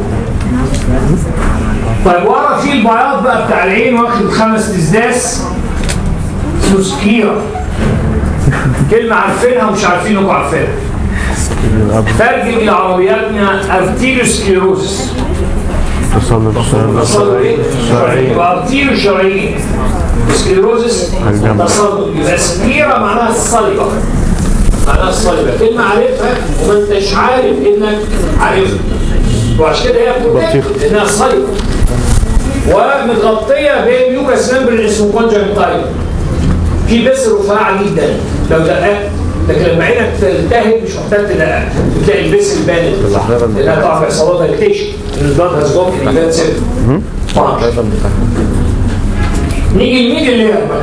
طيب ورا في البياض بقى بتاع العين واخد خمس تزداس اسمه سكيرة كلمة عارفينها ومش عارفين انكم عارفينها ترجم الى عربياتنا ارتيروسكليروزس تصلب تصلب ايه؟ شرايين وارتيرو شرايين سكليروزس الجنب. تصلب يبقى سكيرة معناها الصلبة معناها الصلبة كلمة عارفها وما انتش عارف انك عارفها وعشان كده هي بروتكت انها صلبة ومتغطية بميوكاس ممبرين اسمه كونجنتايل في بس رفيعة جدا لو دققت لكن لما عينك تلتهب مش محتاج تدقق بتلاقي البس البانت لانها طبعا بيحصل لها دايليتيشن البلاد هاز جون في البان سيل نيجي لمين اللي بقى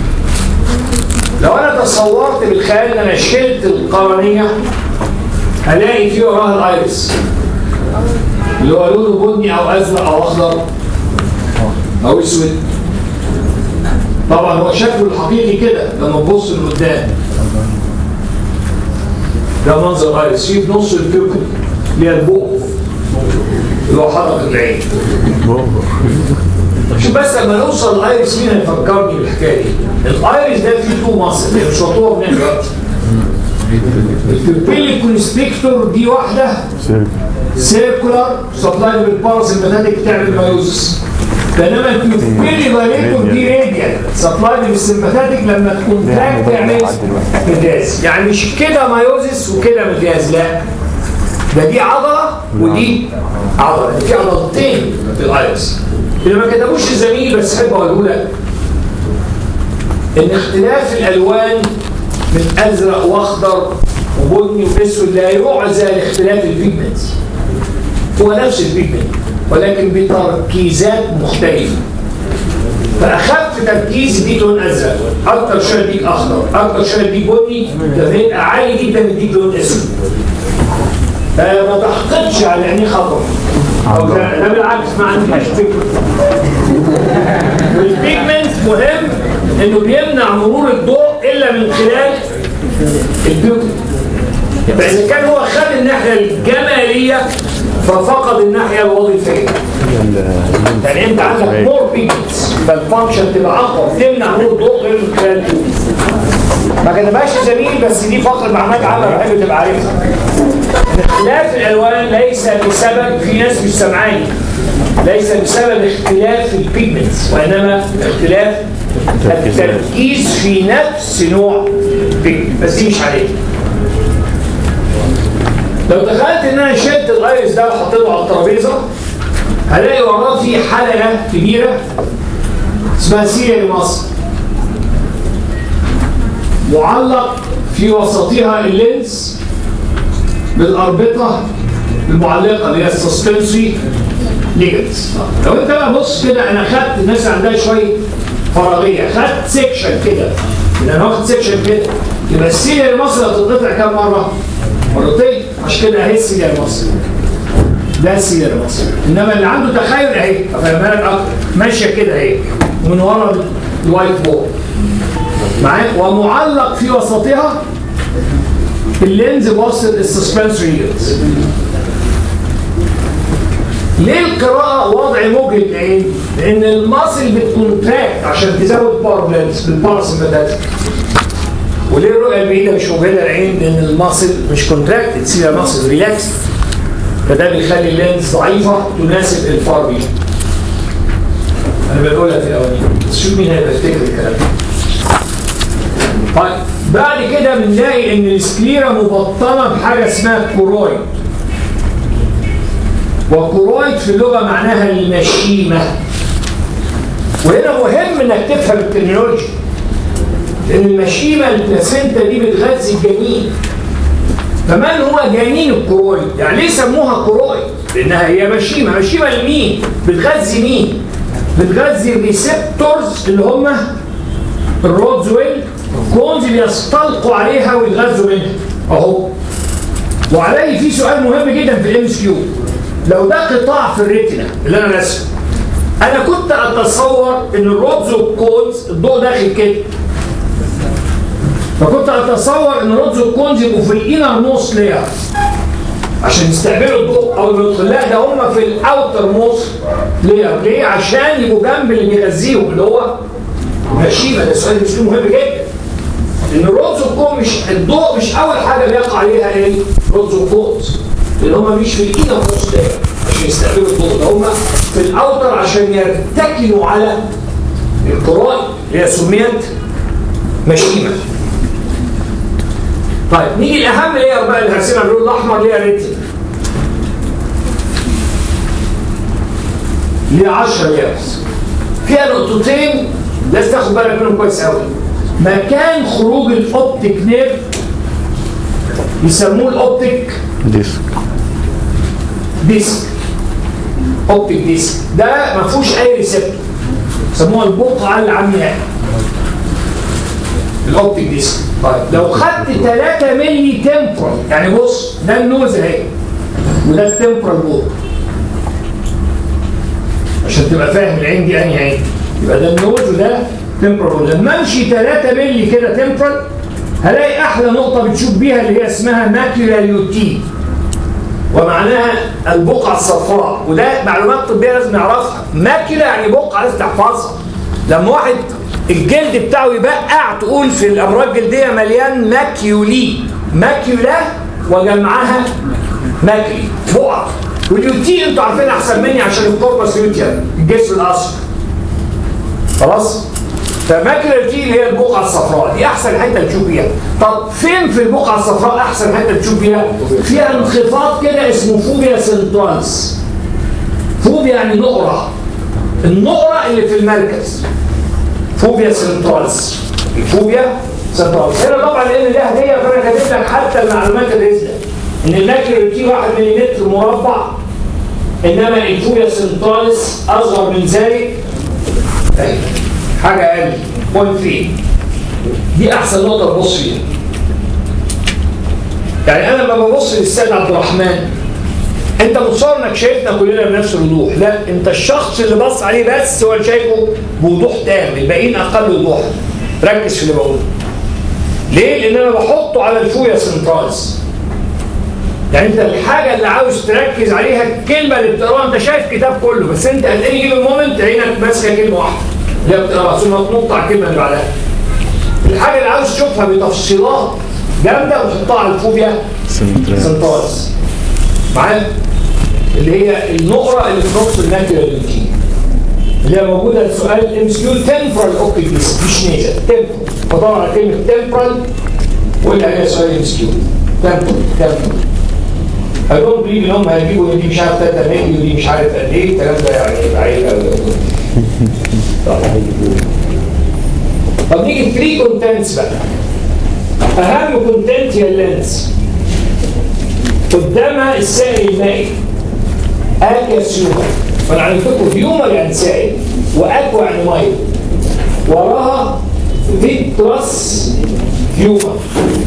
لو انا تصورت بالخيال ان انا شلت القرنيه هلاقي في وراها الايرس اللي هو لونه بني او ازرق او اخضر او اسود طبعا هو شكله الحقيقي كده لما تبص لقدام ده منظر الايرس فيه في نص البيبل اللي هي البق اللي هو حلقه العين شوف بس لما نوصل الايرس مين هيفكرني بالحكايه دي الايرس ده فيه تو مصر مش مطلوب منين دلوقتي البيبيلي كونستريكتور دي واحده سيركولار سبلاي بالباراسمباتيك بتعمل مايوزس بينما البيبيلي دايليتور دي راديال سبلاي بالسمباتيك لما تكون تراك تعمل مداز يعني مش كده مايوزس وكده مداز لا ده دي عضله ودي عضله في عضلتين في الايرس اللي ما كتبوش الزميل بس احب اقوله لك ان اختلاف الالوان من ازرق واخضر وبني واسود لا يعزى لاختلاف البيجمنتس هو نفس البيجمنت ولكن بتركيزات مختلفه فاخف تركيز يديك لون ازرق اكتر شويه يديك اخضر اكتر شويه يديك بني لما يبقى عالي جدا يديك لون اسود فما تحقدش على عينيه خطر أو ده ده بالعكس ما عنديش فكره والبيجمنت مهم انه بيمنع مرور الضوء الا من خلال البيوتي فاذا كان هو خد الناحيه الجماليه ففقد الناحيه الوظيفيه يعني انت عندك مور بيجمنتس فالفانكشن تبقى اقوى تمنع مرور الضوء غير من خلال البيوتي ما كتبهاش زميل بس دي فقره معلومات عامه بحب تبقى عارفها ان اختلاف الالوان ليس بسبب في ناس مش سامعاني ليس بسبب اختلاف البيجمنتس وانما اختلاف التركيز في نفس نوع بيجمنت بس دي مش عليه لو دخلت ان انا شلت الايرس ده وحطيته على الترابيزه هلاقي وراه في حلقه كبيره اسمها سيري مصر معلق في وسطها اللينس بالاربطه المعلقه اللي هي السسبنسي ليجنز لو انت بقى بص كده انا خدت الناس عندها شويه فراغيه خدت سيكشن كده يبقى انا واخد سيكشن كده يبقى السيريال مصر هتتقطع كام مره؟ مرتين عشان كده اهي السيريال مصر ده السيريال مصر انما اللي عنده تخيل اهي افهمها لك اكتر ماشيه كده اهي ومن ورا الوايت بورد معاك ومعلق في وسطها اللينز بوصل السسبنسوري لينز ليه القراءة وضع مجهد العين؟ لأن الماسل بتكونتراكت عشان تزود باور لينز بالباراسمباتيك وليه الرؤية البعيدة مش مجهدة العين؟ لأن الماسل مش كونتراكت تصير ماسل ريلاكس فده بيخلي اللينز ضعيفة تناسب الفار بي أنا بقولها في الأولاني بس شوف مين هيبقى يفتكر الكلام ده طيب بعد كده بنلاقي ان السكليرا مبطنه بحاجه اسمها كورويد وكورويد في اللغه معناها المشيمه وهنا مهم انك تفهم الترمينولوجي لان المشيمه البلاسينتا دي بتغذي الجنين فمن هو جنين الكورويد؟ يعني ليه سموها كورويد؟ لانها هي مشيمه، مشيمه لمين؟ بتغذي مين؟ بتغذي الريسبتورز اللي هم الرودزويل كونز بيستلقوا عليها ويتغذوا منها اهو وعليه في سؤال مهم جدا في الام اس كيو لو ده قطاع في الريتنا اللي انا رسمه انا كنت اتصور ان الرودز والكونز الضوء داخل كده فكنت اتصور ان الرودز والكونز يبقوا في الانر موست لاير عشان يستقبلوا الضوء او يدخل لا ده هم في الاوتر موست لاير ليه؟ عشان يبقوا جنب اللي بيغذيهم اللي هو مشيمه ده سؤال مش مهم جدا ان الرودز والكون مش الضوء مش اول حاجه بيقع عليها ايه؟ رودز والكونز لان هم مش في الانر موست لاير عشان يستقبلوا الضوء ده هم في الاوتر عشان يرتكنوا على الكروي اللي هي سميت مشيمه طيب نيجي الاهم لير بقى اللي هرسمها باللون الاحمر اللي هي ريتنا ليها 10 ليرز فيها نقطتين لازم تاخد بالك منهم كويس قوي مكان خروج الاوبتيك نيرف يسموه الاوبتيك ديسك ديسك اوبتيك ديسك ده ما فيهوش اي ريسبتور يسموها البقعه العمياء الاوبتيك ديسك طيب لو خدت 3 مللي تمبرال يعني بص ده النوز اهي وده التمبرال بورد عشان تبقى فاهم العين دي انهي عين يبقى ده النوز وده تمبرال لما امشي 3 مللي كده تمبرال هلاقي احلى نقطه بتشوف بيها اللي هي اسمها ماكيولا ليوتي ومعناها البقعه الصفراء وده معلومات طبيه لازم نعرفها ماكيولا يعني بقعه لازم تحفظها لما واحد الجلد بتاعه يبقع تقول في الامراض الجلديه مليان ماكيولي ماكيولا وجمعها ماكلي بقع واليوتي انتوا عارفين احسن مني عشان الكوربس لوتيان الجسم الاصفر خلاص فماكيولا دي اللي هي البقعه الصفراء دي احسن حته تشوف فيها طب فين في البقعه الصفراء احسن حته تشوف فيها فيها انخفاض كده اسمه فوبيا سنترالز فوبيا يعني نقره النقره اللي في المركز فوبيا سنترالز الفوبيا سنترالز هنا طبعا لان دي هديه فانا كاتب لك حتى المعلومات الرزله ان الماكيولا دي 1 ملم مربع انما الفوبيا سنترالز اصغر من ذلك أيوة. حاجه اقل بوينت 3 دي احسن نقطه تبص فيها يعني انا لما ببص للسيد عبد الرحمن انت متصور انك شايفنا كلنا بنفس الوضوح لا انت الشخص اللي بص عليه بس هو اللي شايفه بوضوح تام الباقيين اقل وضوحا ركز في اللي بقوله ليه لان انا بحطه على الفويا سنترالز يعني انت الحاجه اللي عاوز تركز عليها الكلمه اللي بتقراها انت شايف كتاب كله بس انت هتلاقي يجي المومنت عينك ماسكه كلمه واحده اللي هي بتقراها ثم تنط على الكلمه اللي بعدها الحاجه اللي عاوز تشوفها بتفصيلات جامده وتحطها على الفوبيا سنترالز معايا اللي هي النقره اللي في نص الماكيولا للجين اللي هي موجوده في سؤال ام اس كيو تمبرال اوبتيك ديسك مش نيزل تمبرال فدور على كلمه تمبرال وقول عليها سؤال ام اس كيو تمبرال تمبرال I don't believe ان هم هيجيبوا ان دي مش عارف 3 مللي ودي مش عارف قد ايه الكلام ده يعني عيب قوي طب نيجي 3 كونتنتس بقى اهم كونتنت هي اللينس قدامها السائل المائي اكياس هيومر فانا عرفتكم هيومر يعني سائل واكوا يعني ميه وراها فيترس هيومر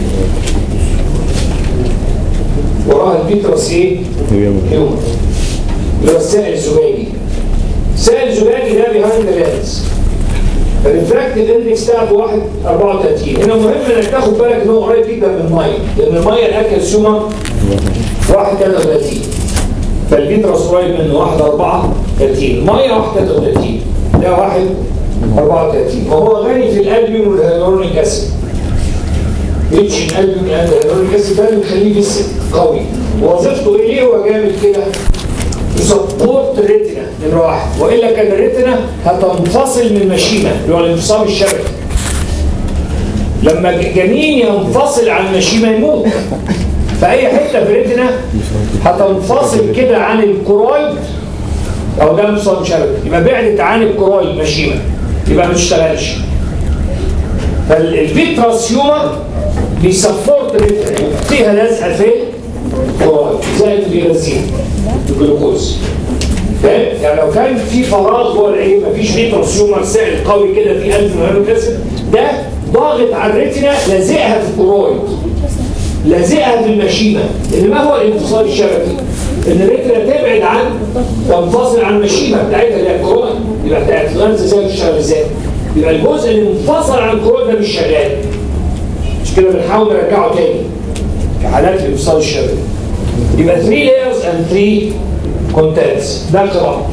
وراها الفيترس ايه؟ هيومر اللي هو السائل الزجاجي السائل الزجاجي ده بيهايند لينس الريفراكتيف اندكس بتاعته 1 34 هنا مهم انك تاخد بالك ان هو قريب جدا من الميه لان الميه الاكالسيوم 1 33 فالفيترس قريب منه 1 34 الميه 1 33 ده 1 34 وهو غني في الالبيوم والهيالورونيك اسيد ريتش ان البيوم اند هيالورونيك اسيد ده اللي بيخليه جسم قوي وظيفته ايه ليه هو جامد كده؟ يسبورت الريتنا نمره واحد والا كان الريتنا هتنفصل من المشيمه اللي هو الانفصام الشبكي لما الجنين ينفصل عن المشيمه يموت فاي حته في الريتنا هتنفصل كده عن الكرويد او ده انفصام شبكي يبقى بعدت عن الكرويد مشيمه يبقى ما تشتغلش فالفيتراس هيومر بيسبورت الريتنا فيها لازقه في الكرويد زي اللي بيغذيها الجلوكوز فاهم؟ يعني لو كان في فراغ جوه العين مفيش فيتروس هيومر سائل قوي كده في قلب الهيروك اسيد ده ضاغط على الريتنا لازقها في الكرويد لازقها في المشيمه لان ما هو الانفصال الشبكي؟ ان الريتنا تبعد عن تنفصل عن المشيمه بتاعتها اللي هي الكرويد يبقى بتاعت الغاز ازاي بتشتغل ازاي؟ يبقى الجزء اللي منفصل عن الكرويد ده مش شغال مش كده بنحاول نرجعه تاني كحالات الانفصال الشبكي يبقى 3 layers and 3 contents ده قراءة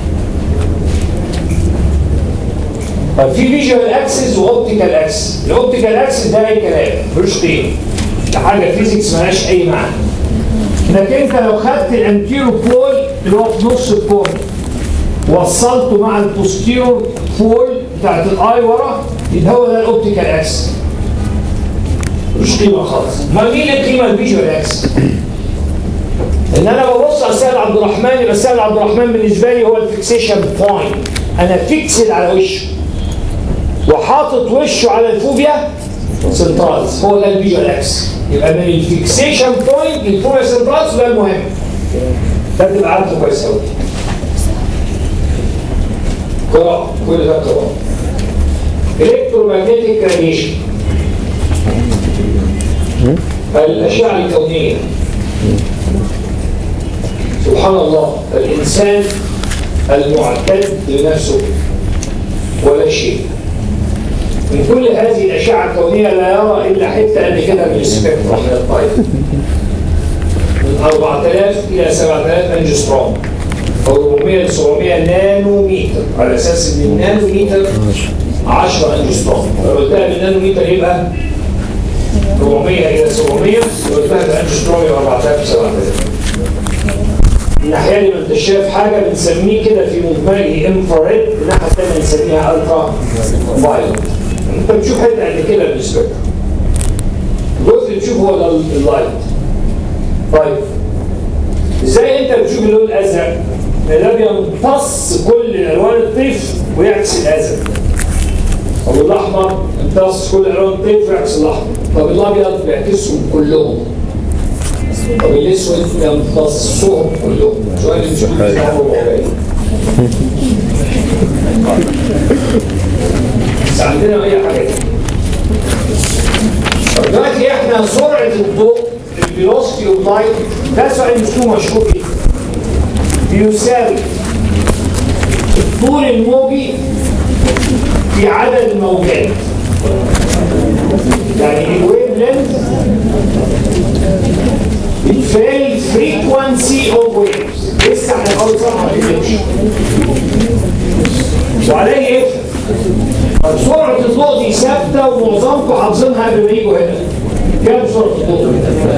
طب في فيجوال اكسس واوبتيكال اكسس الاوبتيكال اكسس ده اي كلام ملوش قيمه ده حاجه فيزيكس مالهاش اي معنى انك انت لو خدت الانتيرو بول اللي هو في نص الكون وصلته مع البوستيرو بول بتاعت الاي ورا يبقى هو ده الاوبتيكال اكسس ملوش قيمه خالص ما مين القيمه الفيجوال اكسس ان انا ببص على سيد عبد الرحمن يبقى سيد عبد الرحمن بالنسبه لي هو الفيكسيشن بوينت انا فيكسد على وشه وحاطط وشه على الفوبيا سنترالز هو ده الفيجوال اكس يبقى من الفيكسيشن بوينت للفوبيا سنترالز ده المهم ده تبقى عارفه كويس قوي قراءة كل ده قراءة الكترومagnetic راديشن الأشعة الكونية سبحان الله الإنسان المعتد بنفسه ولا شيء من كل هذه الأشعة الكونية لا يرى إلا حتة قد كده من السبيكترم من الطيف من 4000 إلى 7000 أنجستروم أو 400 ل 700 نانومتر على أساس إن النانومتر 10 أنجستروم لو قلتها بالنانومتر يبقى 400 إلى 700 لو قلتها بالأنجستروم يبقى 4000 7000 الناحيه اللي ما انت شايف حاجه بنسميه كده في مجمله انفراريد الناحيه الثانيه بنسميها الترا فايلوت انت بتشوف حته قد كده بالنسبه لك الجزء اللي بتشوفه هو ده اللايت طيب ازاي انت بتشوف اللون الازرق؟ ده بيمتص كل الوان الطيف ويعكس الازرق طب الاحمر يمتص كل الوان الطيف ويعكس الاحمر طب الابيض بيعكسهم كلهم طب الاسود يمتصهم كلهم سؤال اللي بيشوف بس عندنا اي حاجه طب دلوقتي احنا سرعه الضوء الفيلوسيتي اوف لايت ده سؤال مشهور مشهور جدا بيساوي الطول الموجي في عدد الموجات يعني الويف لينث بتفال frequency of waves لسه احنا اول صفحه ما بنكتبش وعليه ايه؟ طب سرعه الضوء دي ثابته ومعظمكم حافظينها قبل ما يجوا هنا كام سرعه الضوء؟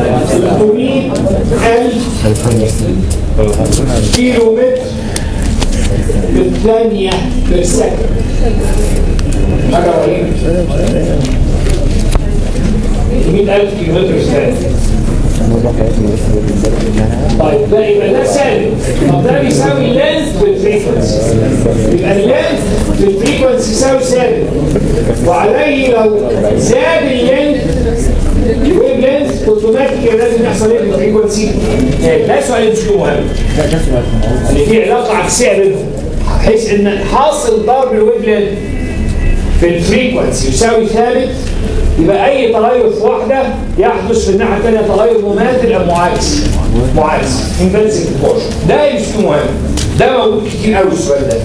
600000 كيلو متر بالثانيه بالسكند حاجه رهيبه 100000 كيلو متر في الثانيه طيب ده يبقى ده ثابت طب ده بيساوي لينث بالفريكونسي يبقى اللينث بالفريكونسي يساوي ثابت وعليه لو زاد اللينث الويف لينث اوتوماتيكي لازم يحصل ايه بالفريكونسي؟ ده سؤال مش مهم اللي فيه علاقه عكسيه بينهم بحيث ان حاصل ضرب الويف لينث في الفريكونسي يساوي ثابت يبقى اي تغير في واحده يحدث في الناحيه الثانيه تغير مماثل او معاكس معاكس انفنسيف بورشن ده مش مهم ده موجود كتير قوي السؤال ده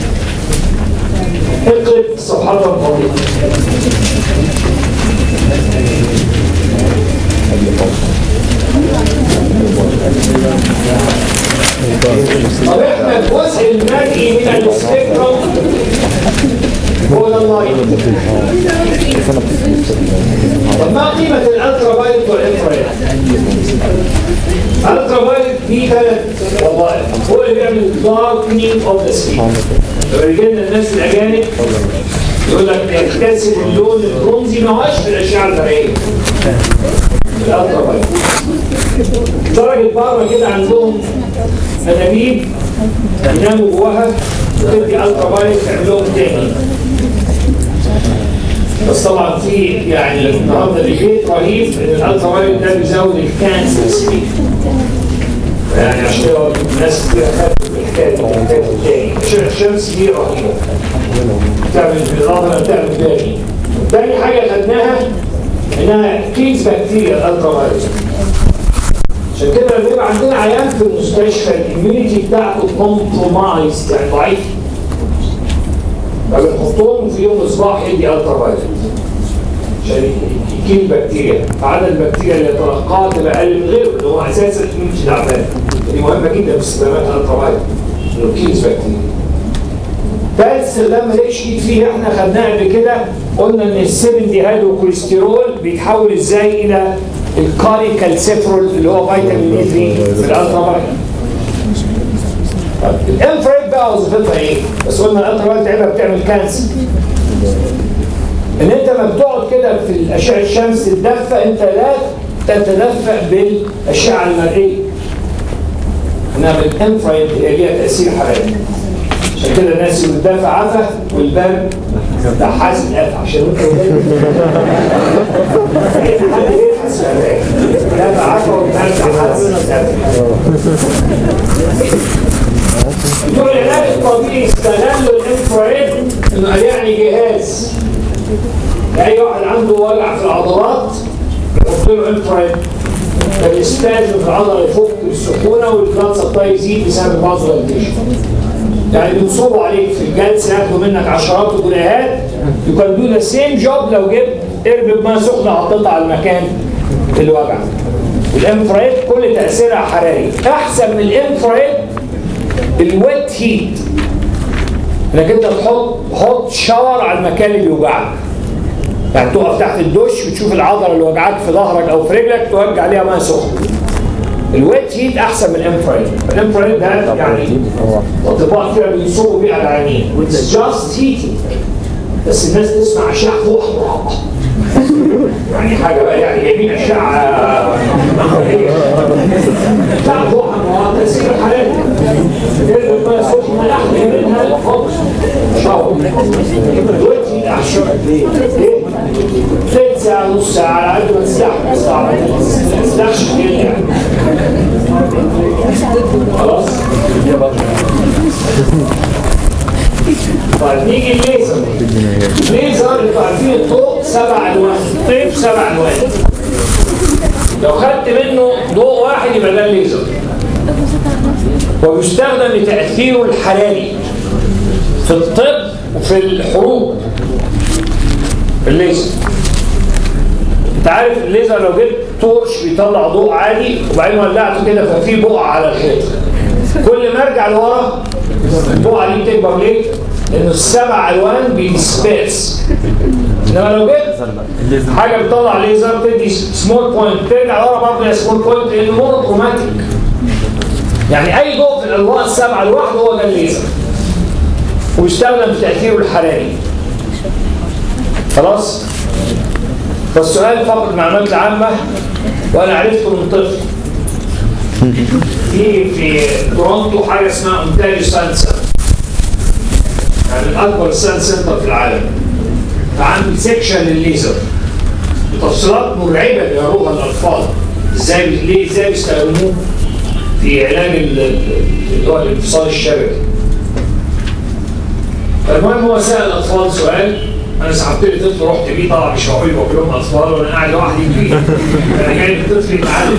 اقلب الصفحات الفاضيه طب احنا الجزء المرئي من السبيكترم هو ده اللايت طب ما قيمة الالترا فايلت والانفراريد؟ الالترا فايلت دي ثلاث وظائف هو اللي بيعمل داركنينج اوف ذا سكين لما يجي لنا الناس الاجانب يقول لك يكتسب اللون البرونزي ما هوش في الاشعه الفرعيه الالترا فايلت درجة بره كده عندهم انابيب يناموا جواها وتدي الترا فايلت تعمل لهم تاني بس طبعا في يعني النهارده ديبيت رهيب ان الالترا فايلت ده بيزود الكانسر سبيد يعني عشان كده الناس كتير خافت من الحكايه دي الحكايه التاني عشان الشمس دي رهيبه بتعمل بالاضافه بتعمل تاني تاني حاجه خدناها انها كيس بكتيريا الالترا فايلت عشان كده لما يبقى عندنا عيان في المستشفى الاميونيتي بتاعته كومبرومايز يعني ضعيف فبنحطهم في يوم الصباح يدي الترا فايلت عشان يكيل بكتيريا فعدد البكتيريا اللي يتلقاها تبقى اقل من غيره اللي هو اساسا الاميونيتي تعبان دي مهمه جدا في استخدامات الترا فايلت انه كيلز بكتيريا ثالث استخدام ماليش ايد فيه احنا خدناه قبل كده قلنا ان السيفن دي هيدروكوليسترول بيتحول ازاي الى الكاليكالسيفرول اللي هو فيتامين دي 3 في الالترا فايلت الانفراد بقى وظيفتها ايه؟ بس قلنا الالترا فايلت عيبها بتعمل كانسر ان انت لما بتقعد كده في الاشعه الشمس تتدفى انت لا تتدفى بالاشعه المرئيه انما الانفراد ليها تاثير حراري عشان كده الناس اللي بتدافع عفا والبرد ده حاسس القفا عشان انت حد يلحس دافع عفا والبرد حاسس بتوع العلاج الطبيعي استغلوا الانفراريد انه قال يعني جهاز اي واحد عنده وجع في العضلات يحط له انفراريد فالسبازم في العضله يفك السخونه والبلاد سبلاي يزيد بسبب بعض يعني بينصبوا عليك في الجلسه ياخدوا منك عشرات الجنيهات you can do the same job لو جبت قرب بماء سخنه حطيتها على المكان اللي وجعك الانفراريد كل تاثيرها حراري احسن من الانفراريد الويت هيت انك انت تحط حط شاور على المكان اللي بيوجعك يعني تقف تحت الدش وتشوف العضله اللي وجعك في ظهرك او في رجلك توجع عليها ماء سخن الويت هيت احسن من الانفراريد الانفراريد ده يعني اطباء كده بيصوروا بيه على العينين واتس جاست هيتنج بس الناس تسمع اشعه فوق حمراء يعني حاجه بقى يعني جايبين اشعه اشعه فوق حمراء تاثير حراري تقدر ما يصوت ما يحمل منها الفوكس شاور الويت هيت احسن ليه؟ ثلث ساعه نص ساعه على قد ما تستحمل صعب ما تستحملش كتير يعني خلاص طيب نيجي الليزر الليزر انتوا عارفين الضوء سبع الوان طيب سبع الوان لو خدت منه ضوء واحد يبقى ده الليزر ويستخدم لتأثيره الحراري في الطب وفي الحروب الليزر انت عارف الليزر لو جبت تورش بيطلع ضوء عادي وبعدين ولعته كده ففي بقعه على الحيط كل ما ارجع لورا البقعه دي بتكبر ليه؟ لانه السبع الوان بيدسبيرس انما لو جبت حاجه بتطلع ليزر تدي سمول بوينت ترجع لورا برضه يا سمول بوينت لانه مونوكروماتيك يعني اي ضوء في الالوان السبعه لوحده هو ده الليزر ويستخدم في تاثيره الحراري خلاص فالسؤال فقط المعلومات العامه وانا عرفته من طفل في في تورونتو حاجه اسمها اونتاريو سانسا يعني من اكبر سان سنتر في العالم فعندي سيكشن للليزر بتفصيلات مرعبه بيروها الاطفال ازاي ليه ازاي بيستخدموه في علاج ال- ال- اللي هو الانفصال الشبكي فالمهم هو سال الاطفال سؤال انا سحبت لي طفل رحت بيه طبعا مش هقول بقول لهم اطفال وانا قاعد لوحدي فيه انا جاي الطفل يتعلم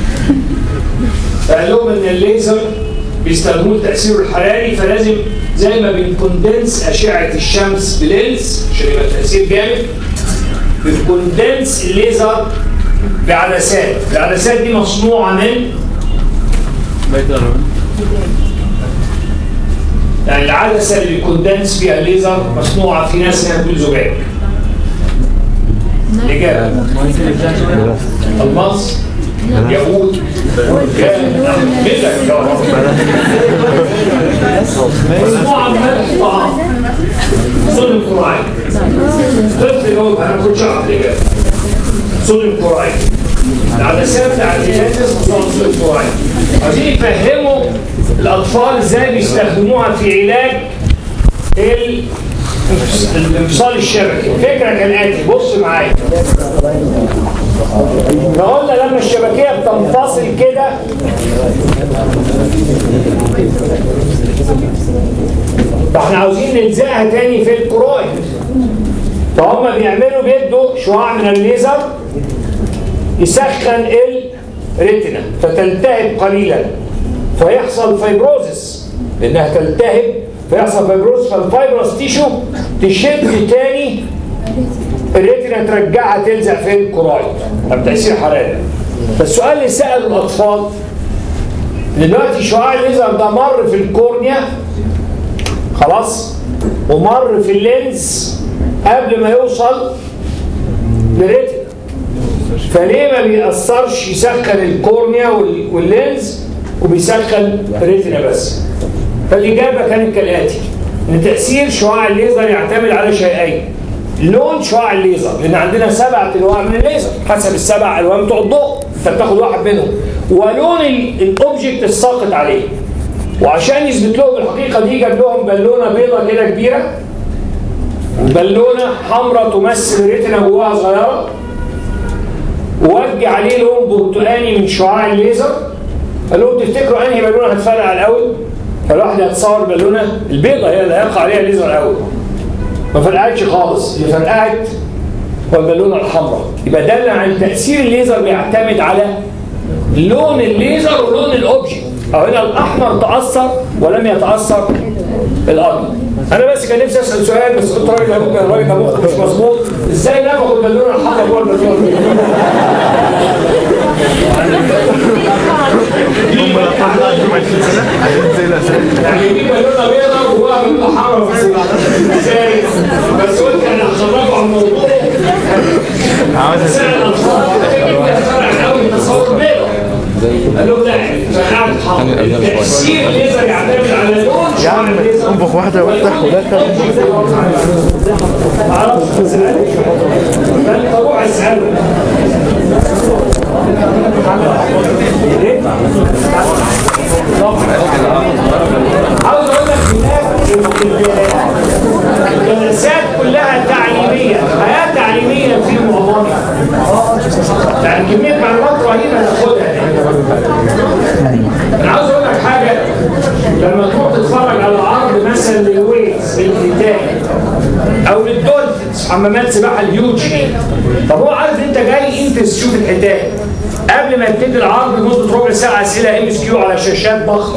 فقال لهم ان الليزر بيستخدموه لتاثيره الحراري فلازم زي ما بنكوندنس اشعه الشمس بلينز عشان يبقى التاثير جامد بنكوندنس الليزر بعدسات العدسات دي مصنوعه من يعني العدسه اللي بيكوندنس فيها الليزر مصنوعه في ناس هنا بتقول زجاج الاجابه الماس يهود بدك يا رب مصنوعه من الطعام صوديوم كلورايد طفل جاوب انا ما كنتش اعرف الاجابه صوديوم كلورايد العدسات بتاعت الجهاز مصنوعه من صوديوم كلورايد عايزين يفهموا الاطفال ازاي بيستخدموها في علاج ال- الانفصال الشبكي الفكره كالاتي بص معايا احنا قلنا لما الشبكيه بتنفصل كده فاحنا عاوزين نلزقها تاني في الكرويد فهم بيعملوا بيدوا شعاع من الليزر يسخن الريتنا فتلتهب قليلا فيحصل فيبروزس لانها تلتهب فيحصل فيبروز فالفايبروس تيشو تشد تاني الريتنا ترجعها تلزق في الكرويد بتأثير حراري فالسؤال اللي سأله الأطفال دلوقتي شعاع الليزر ده مر في الكورنيا خلاص ومر في اللينز قبل ما يوصل للريتنا فليه ما بيأثرش يسخن الكورنيا وال- واللينز وبيسخن الريتنا بس فالإجابة كانت كالآتي إن تأثير شعاع الليزر يعتمد على شيئين لون شعاع الليزر لأن عندنا سبعة أنواع من الليزر حسب السبع ألوان بتوع الضوء أنت بتاخد واحد منهم ولون ال- الأوبجكت الساقط عليه وعشان يثبت لهم الحقيقة دي جاب لهم بالونة بيضة كده كبيرة بالونة حمراء تمثل ريتنا جواها صغيرة ووجه عليه لون برتقاني من شعاع الليزر قال لهم تفتكروا انهي بالونه هتفرقع الاول؟ فالواحد هتصور بالونه البيضه هي اللي هيقع عليها الليزر الاول ما فرقعتش خالص اللي فرقعت هو البالونه الحمراء يبقى دل عن تاثير الليزر بيعتمد على لون الليزر ولون الاوبجكت او هنا الاحمر تاثر ولم يتاثر الابيض انا بس كان نفسي اسال سؤال بس قلت الراجل ده ممكن الراجل ده مخه مش مظبوط ازاي نفخوا البالونه الحمراء جوه البالونه البيضاء؟ يعني دي بالونه بيضاء وجواها بالونه حمراء بس ازاي؟ بس قلت انا هخرجوا عن الموضوع بس انا الاطفال فرق قوي تصور بيضاء قال لهم لا فرقعت حمراء التاثير الليزر يعتمد على لون يا عم انفخ واحده وافتح ولا معرفش اساله فانت روح اساله إيه؟ عاوز اقول لك هناك الجلسات كلها تعليميه حياه تعليميه في معظمها يعني كميه معلومات رهيبه ناخدها انا عاوز اقول لك حاجه لما تروح تتفرج على عرض مثلا للويلز الحيتان او للدولفينز حمامات سباحه الهيوج دي طب هو عارف انت جاي انت تشوف الحيتان قبل ما يبتدي العرض لمده ربع ساعه اسئله ام اس كيو على شاشات ضخمه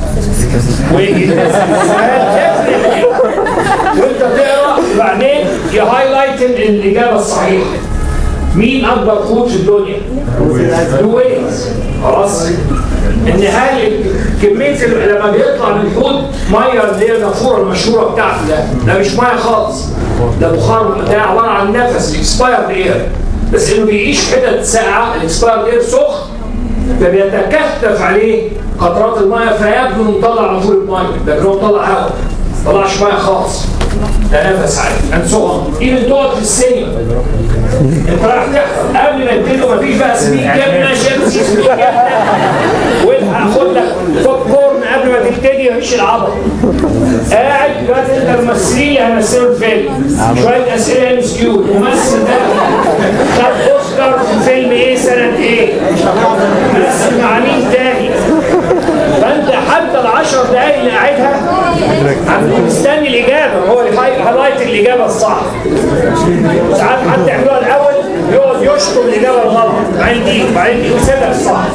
وانت تقرا وبعدين يهايلايت الاجابه الصحيحه مين اكبر قوت في الدنيا؟ الويلز خلاص ان هل كميه ال- لما بيطلع من الحوت ميه اللي هي النافوره المشهوره بتاعته ده ده مش ميه خالص ده بخار ده عباره عن نفس الاكسبايرد اير بس انه بيعيش في حتت ساقعه الاكسبايرد اير سخن فبيتكثف عليه قطرات الميه فيبدو انه مطلع نافوره ميه لكن هو مطلع هواء ما طلعش ميه خالص ده نفس عادي and so on even تقعد في السينما انت رايح تحفظ قبل ما تديله مفيش بقى سميك جبنه شيبسي سميك جبنه والحق خد لك فوب كورن قبل ما تبتدي مفيش العبط قاعد دلوقتي انت الممثلين اللي هيمثلوا الفيلم شويه اسئله ام اس كيو الممثل ده خد اوسكار في فيلم ايه سنه ايه مثل مع مين تاني فانت حتى العشر دقايق اللي قاعدها عم مستني الاجابه هو اللي هايلايت الاجابه الصح ساعات حتى يعملوها الاول يقعد يشطب الاجابه الغلط بعدين دي بعدين دي ويسيبها الصح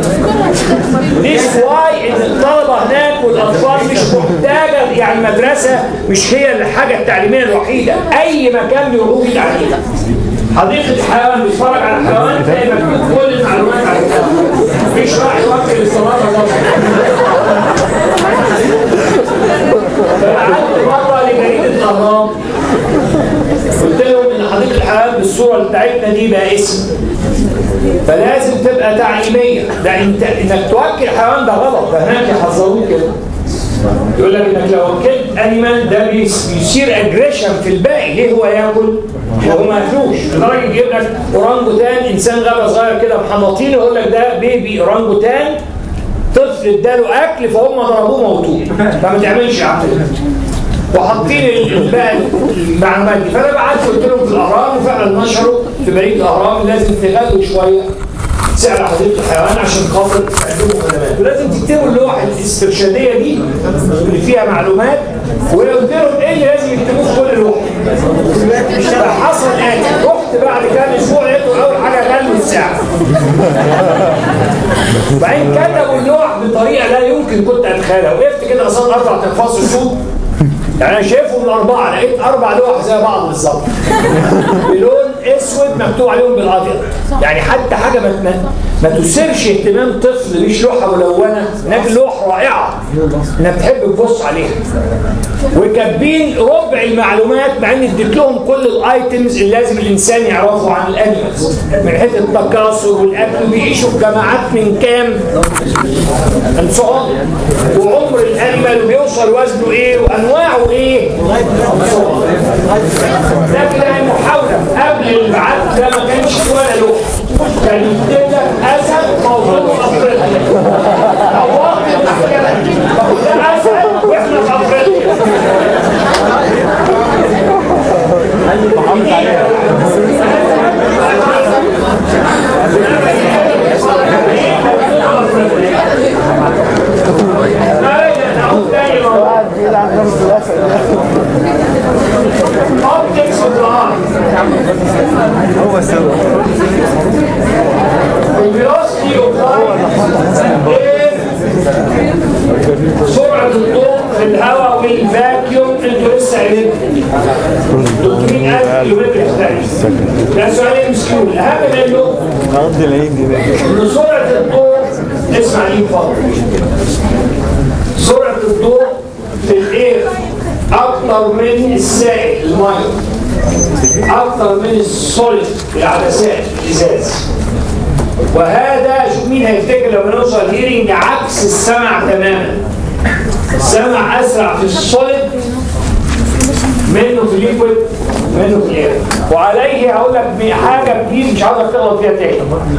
This why ان الطلبه هناك والاطفال مش محتاجه يعني المدرسه مش هي الحاجه التعليميه الوحيده اي مكان بيروحوا فيه تعليم حديقه الحيوان بيتفرج على الحيوان تلاقي مكتوب كل المعلومات عن الحيوان مش راح يوكل الصلاه فقعدت مره لجريده الاهرام قلت لهم ان حديقه الحيوان بالصوره بتاعتنا دي بقى اسم فلازم تبقى تعليميه ده انت انك توكل حيوان ده غلط ده هناك يحذروك كده يقول لك انك لو وكلت انيمال ده بيس- بيصير اجريشن في الباقي ليه هو ياكل وهو ما ياكلوش لدرجه يجيب لك اورانجوتان انسان غابه صغير كده محنطينه يقول لك ده بيبي اورانجوتان طفل اداله اكل فهم ضربوه موتوه فما تعملش يا عم وحاطين ال- بقى المعلومات دي فانا بعت قلت لهم في الاهرام وفعلا نشروا في بريد الاهرام لازم تغلوا شويه سعر حديقه الحيوان عشان خاطر تعملوا خدمات ولازم تكتبوا اللوحه الاسترشاديه دي اللي فيها معلومات وقلت لهم ايه اللي لازم يكتبوه في كل لوحه فحصل اتي رحت بعد كام اسبوع لقيته اول حاجه غلوا السعر بعدين كتبوا اللوح بطريقه لا يمكن كنت اتخيلها وقفت كده قصاد اربع تنفاس السوق يعني انا شايفهم الاربعه لقيت اربع لوح زي بعض بالظبط بلون اسود مكتوب عليهم بالابيض يعني حتى حاجه ما ما, ما تثيرش اهتمام طفل مش لوحه ملونه هناك لوح رائعه انك تحب تبص عليها وكاتبين ربع المعلومات مع ان اديت لهم كل الايتمز اللي لازم الانسان يعرفه عن الانيمالز من حيث التكاثر والاكل بيعيشوا في جماعات من كام and so on. وعمر الانيمال وبيوصل وزنه ايه وانواعه ايه and so on. ده كده محاوله قبل العد ده ما كانش ولا لوح كان يكتب لك اسد موجود في افريقيا او واقع افريقيا ده اسد واحنا في افريقيا بعيد عن غمز الاسد Optics of the eye. هو سوى The velocity of light is سرعة الضوء في الهواء والفاكيوم انتوا لسه قايلين 300000 كيلومتر في الثانية ده سؤال مسكين الأهم منه قضي العيد دي ان سرعة الضوء اسمع لي فضل سرعة الضوء في الاير اكتر من السائل الميه اكتر من السوليد العدسات الازاز وهذا شوف مين هيفتكر لما نوصل هيرنج عكس السمع تماما السمع اسرع في السوليد منه في الليكويد منه في الاير وعليه هقول لك حاجه جديد مش عاوزك تغلط فيها تاني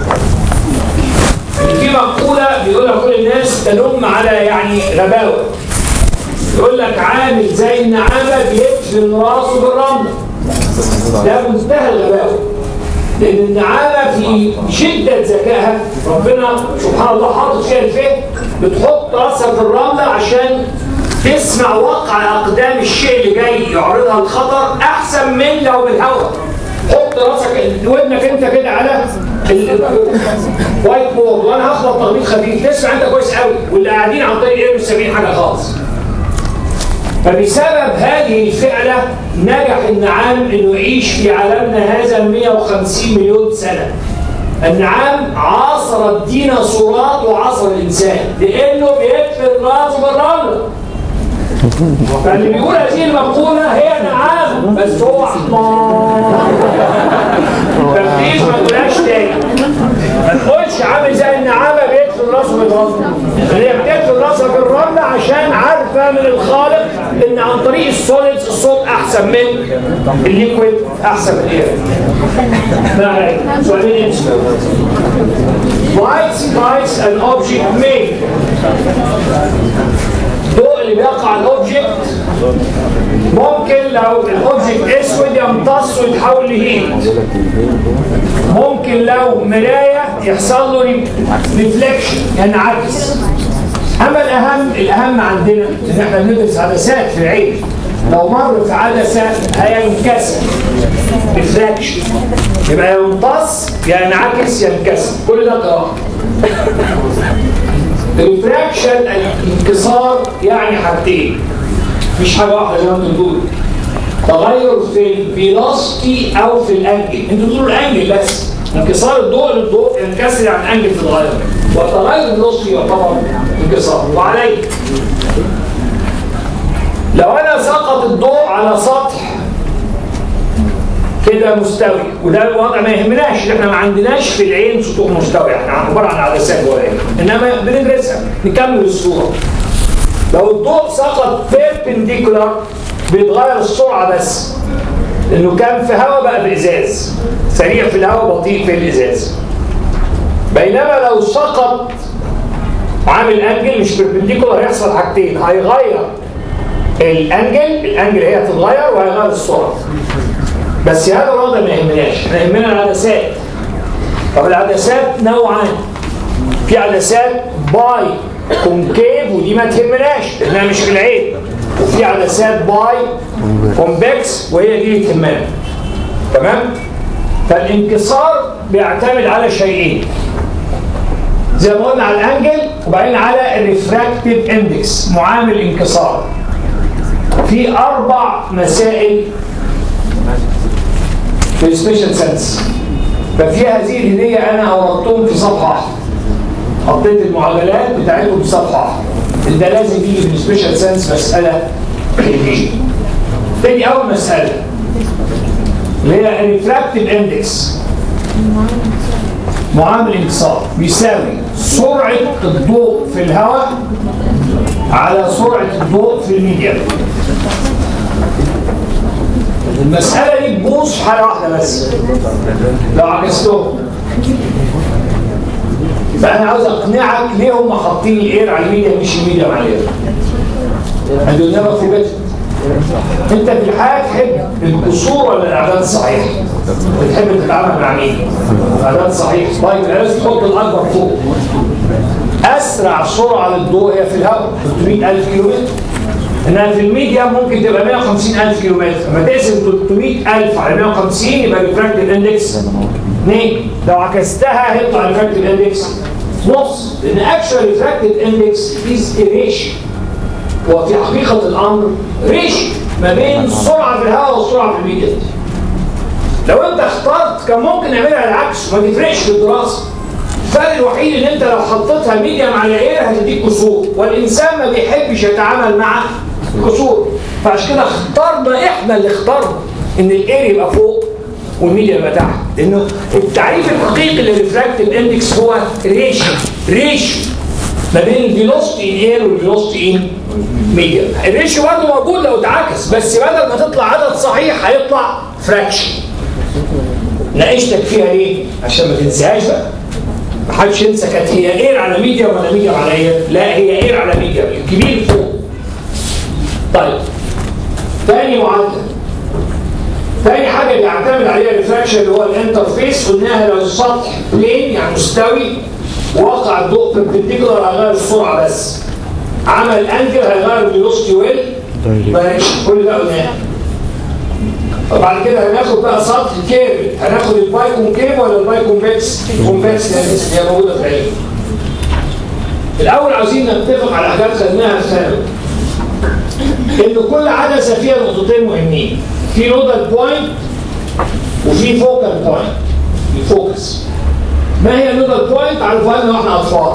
في مقولة بيقولها كل الناس تلوم على يعني غباوة يقول لك عامل زي النعامة بيدفن راسه بالرملة ده منتهى الغباوة لأن النعامة في شدة ذكائها ربنا سبحان الله حاطط فيها الفهم بتحط راسها في الرملة عشان تسمع وقع أقدام الشيء اللي جاي يعرضها الخطر أحسن من لو بالهواء حط راسك ودنك انت كده على الوايت بورد وانا هخبط تخبيط خفيف تسمع انت كويس قوي واللي قاعدين عن طريق الايه مش سامعين حاجه خالص فبسبب هذه الفعلة نجح النعام انه يعيش في عالمنا هذا 150 مليون سنة النعام عاصر الديناصورات وعاصر الانسان لانه بيدفن راسه بالرمل فاللي بيقول هذه المقولة هي نعام بس هو حمار تفتيش ما تقولهاش تاني ما تقولش عامل زي النعامة بيدفن راسه بالرمل هي بتدفن راسها بالرمل عشان عارفة من الخالق ان عن طريق السوليدز الصوت احسن احسن من الليكويد احسن من الاير ما عليك سؤالين انت Light strikes an object made الضوء اللي بيقع على الاوبجكت ممكن لو الاوبجكت اسود يمتص ويتحول لهيت ممكن لو مرايه يحصل له ريفليكشن يعني عكس اما الاهم الاهم عندنا ان احنا بندرس عدسات في العين لو مر في عدسه هينكسر ريفراكشن يبقى يمتص ينعكس ينكسر كل ده قراءه الريفراكشن الانكسار يعني حاجتين مش حاجه واحده زي ما انتم بتقولوا تغير في الفيلوسيتي او في الانجل انتوا بتقولوا الانجل بس انكسار الضوء للضوء ينكسر يعني الانجل تتغير وتغير الفيلوسيتي يعتبر انكسار وعليه لو انا سقط الضوء على سطح كده مستوي وده الوضع ما يهمناش احنا ما عندناش في العين سطوح مستوي احنا عباره عن عدسات جوه العين انما بندرسها نكمل الصوره لو الضوء سقط بيربنديكولار بيتغير السرعه بس لانه كان في هواء بقى بازاز سريع في الهواء بطيء في الازاز بينما لو سقط عامل انجل مش بيربنديكولار هيحصل حاجتين هيغير الانجل الانجل هي هتتغير وهيغير السرعه بس هذا الوضع ما يهمناش احنا يهمنا العدسات طب العدسات نوعان في عدسات باي كونكيف ودي ما تهمناش لانها مش في العين وفي عدسات باي كونفكس وهي دي اللي تهمنا تمام فالانكسار بيعتمد على شيئين زي ما قلنا على الانجل وبعدين على الريفراكتيف اندكس معامل انكسار في اربع مسائل في السبيشال سنس ففي هذه الهديه انا اوردتهم في صفحه واحده حطيت المعادلات بتاعتهم في صفحه واحده ده لازم يجي في السبيشال سنس مساله هديه تاني اول مساله اللي هي الريفراكتيف اندكس معامل انكسار بيساوي سرعه الضوء في الهواء على سرعه الضوء في الميديا المسألة دي تبوظ في حالة واحدة بس لو عكستهم فأنا عاوز أقنعك ليه هم حاطين الإير على الميديا مش الميديا على الإير and you'll never forget it. أنت في الحياة تحب القصور ولا الأعداد الصحيحة؟ بتحب تتعامل مع مين؟ الأعداد الصحيحة طيب لازم تحط الأكبر فوق أسرع سرعة للضوء هي في الهواء 300000 كيلومتر انها في الميديا ممكن تبقى 150000 كيلو متر لما تقسم 300000 على 150 يبقى الريفراكتيف اندكس 2 لو عكستها هيطلع الريفراكتيف اندكس نص لان اكشوال ريفراكتيف اندكس از ريشيو وفي حقيقه الامر ريشيو ما بين السرعه في الهواء والسرعه في الميديا لو انت اخترت كان ممكن نعملها العكس ما تفرقش في الدراسه الفرق الوحيد ان انت لو حطيتها ميديم على اير هتديك كسور والانسان ما بيحبش يتعامل مع كسور فعشان كده اخترنا احنا اللي اخترنا ان الاير يبقى فوق والميديا يبقى تحت لانه التعريف الحقيقي للريفراكتيف اندكس هو ريشيو ريشيو ما بين الفيلوسيتي ان اير والفيلوسيتي ان ميديا الريشيو برضه موجود لو اتعكس بس بدل ما تطلع عدد صحيح هيطلع فراكشن ناقشتك فيها ليه؟ عشان ما تنساهاش بقى ما حدش ينسى كانت هي اير على ميديا ولا ميديا على اير لا هي اير على ميديا الكبير فوق طيب تاني معادله تاني حاجه بيعتمد عليها الريفراكشن اللي هو الانترفيس قلناها لو السطح بلين يعني مستوي وقع الضوء بيربنديكولار هيغير السرعه بس عمل انجل هيغير الفيلوسيتي ويل كل ده قلناه وبعد كده هناخد بقى سطح كامل هناخد الباي كونكيف ولا الباي كونفكس كونفكس لان هي موجوده في العين الاول عاوزين نتفق على حاجات خدناها في ثانوي ان كل عدسه فيها نقطتين مهمين في نودال بوينت وفي فوكال بوينت الفوكس ما هي نودال بوينت عرفوها لنا واحنا اطفال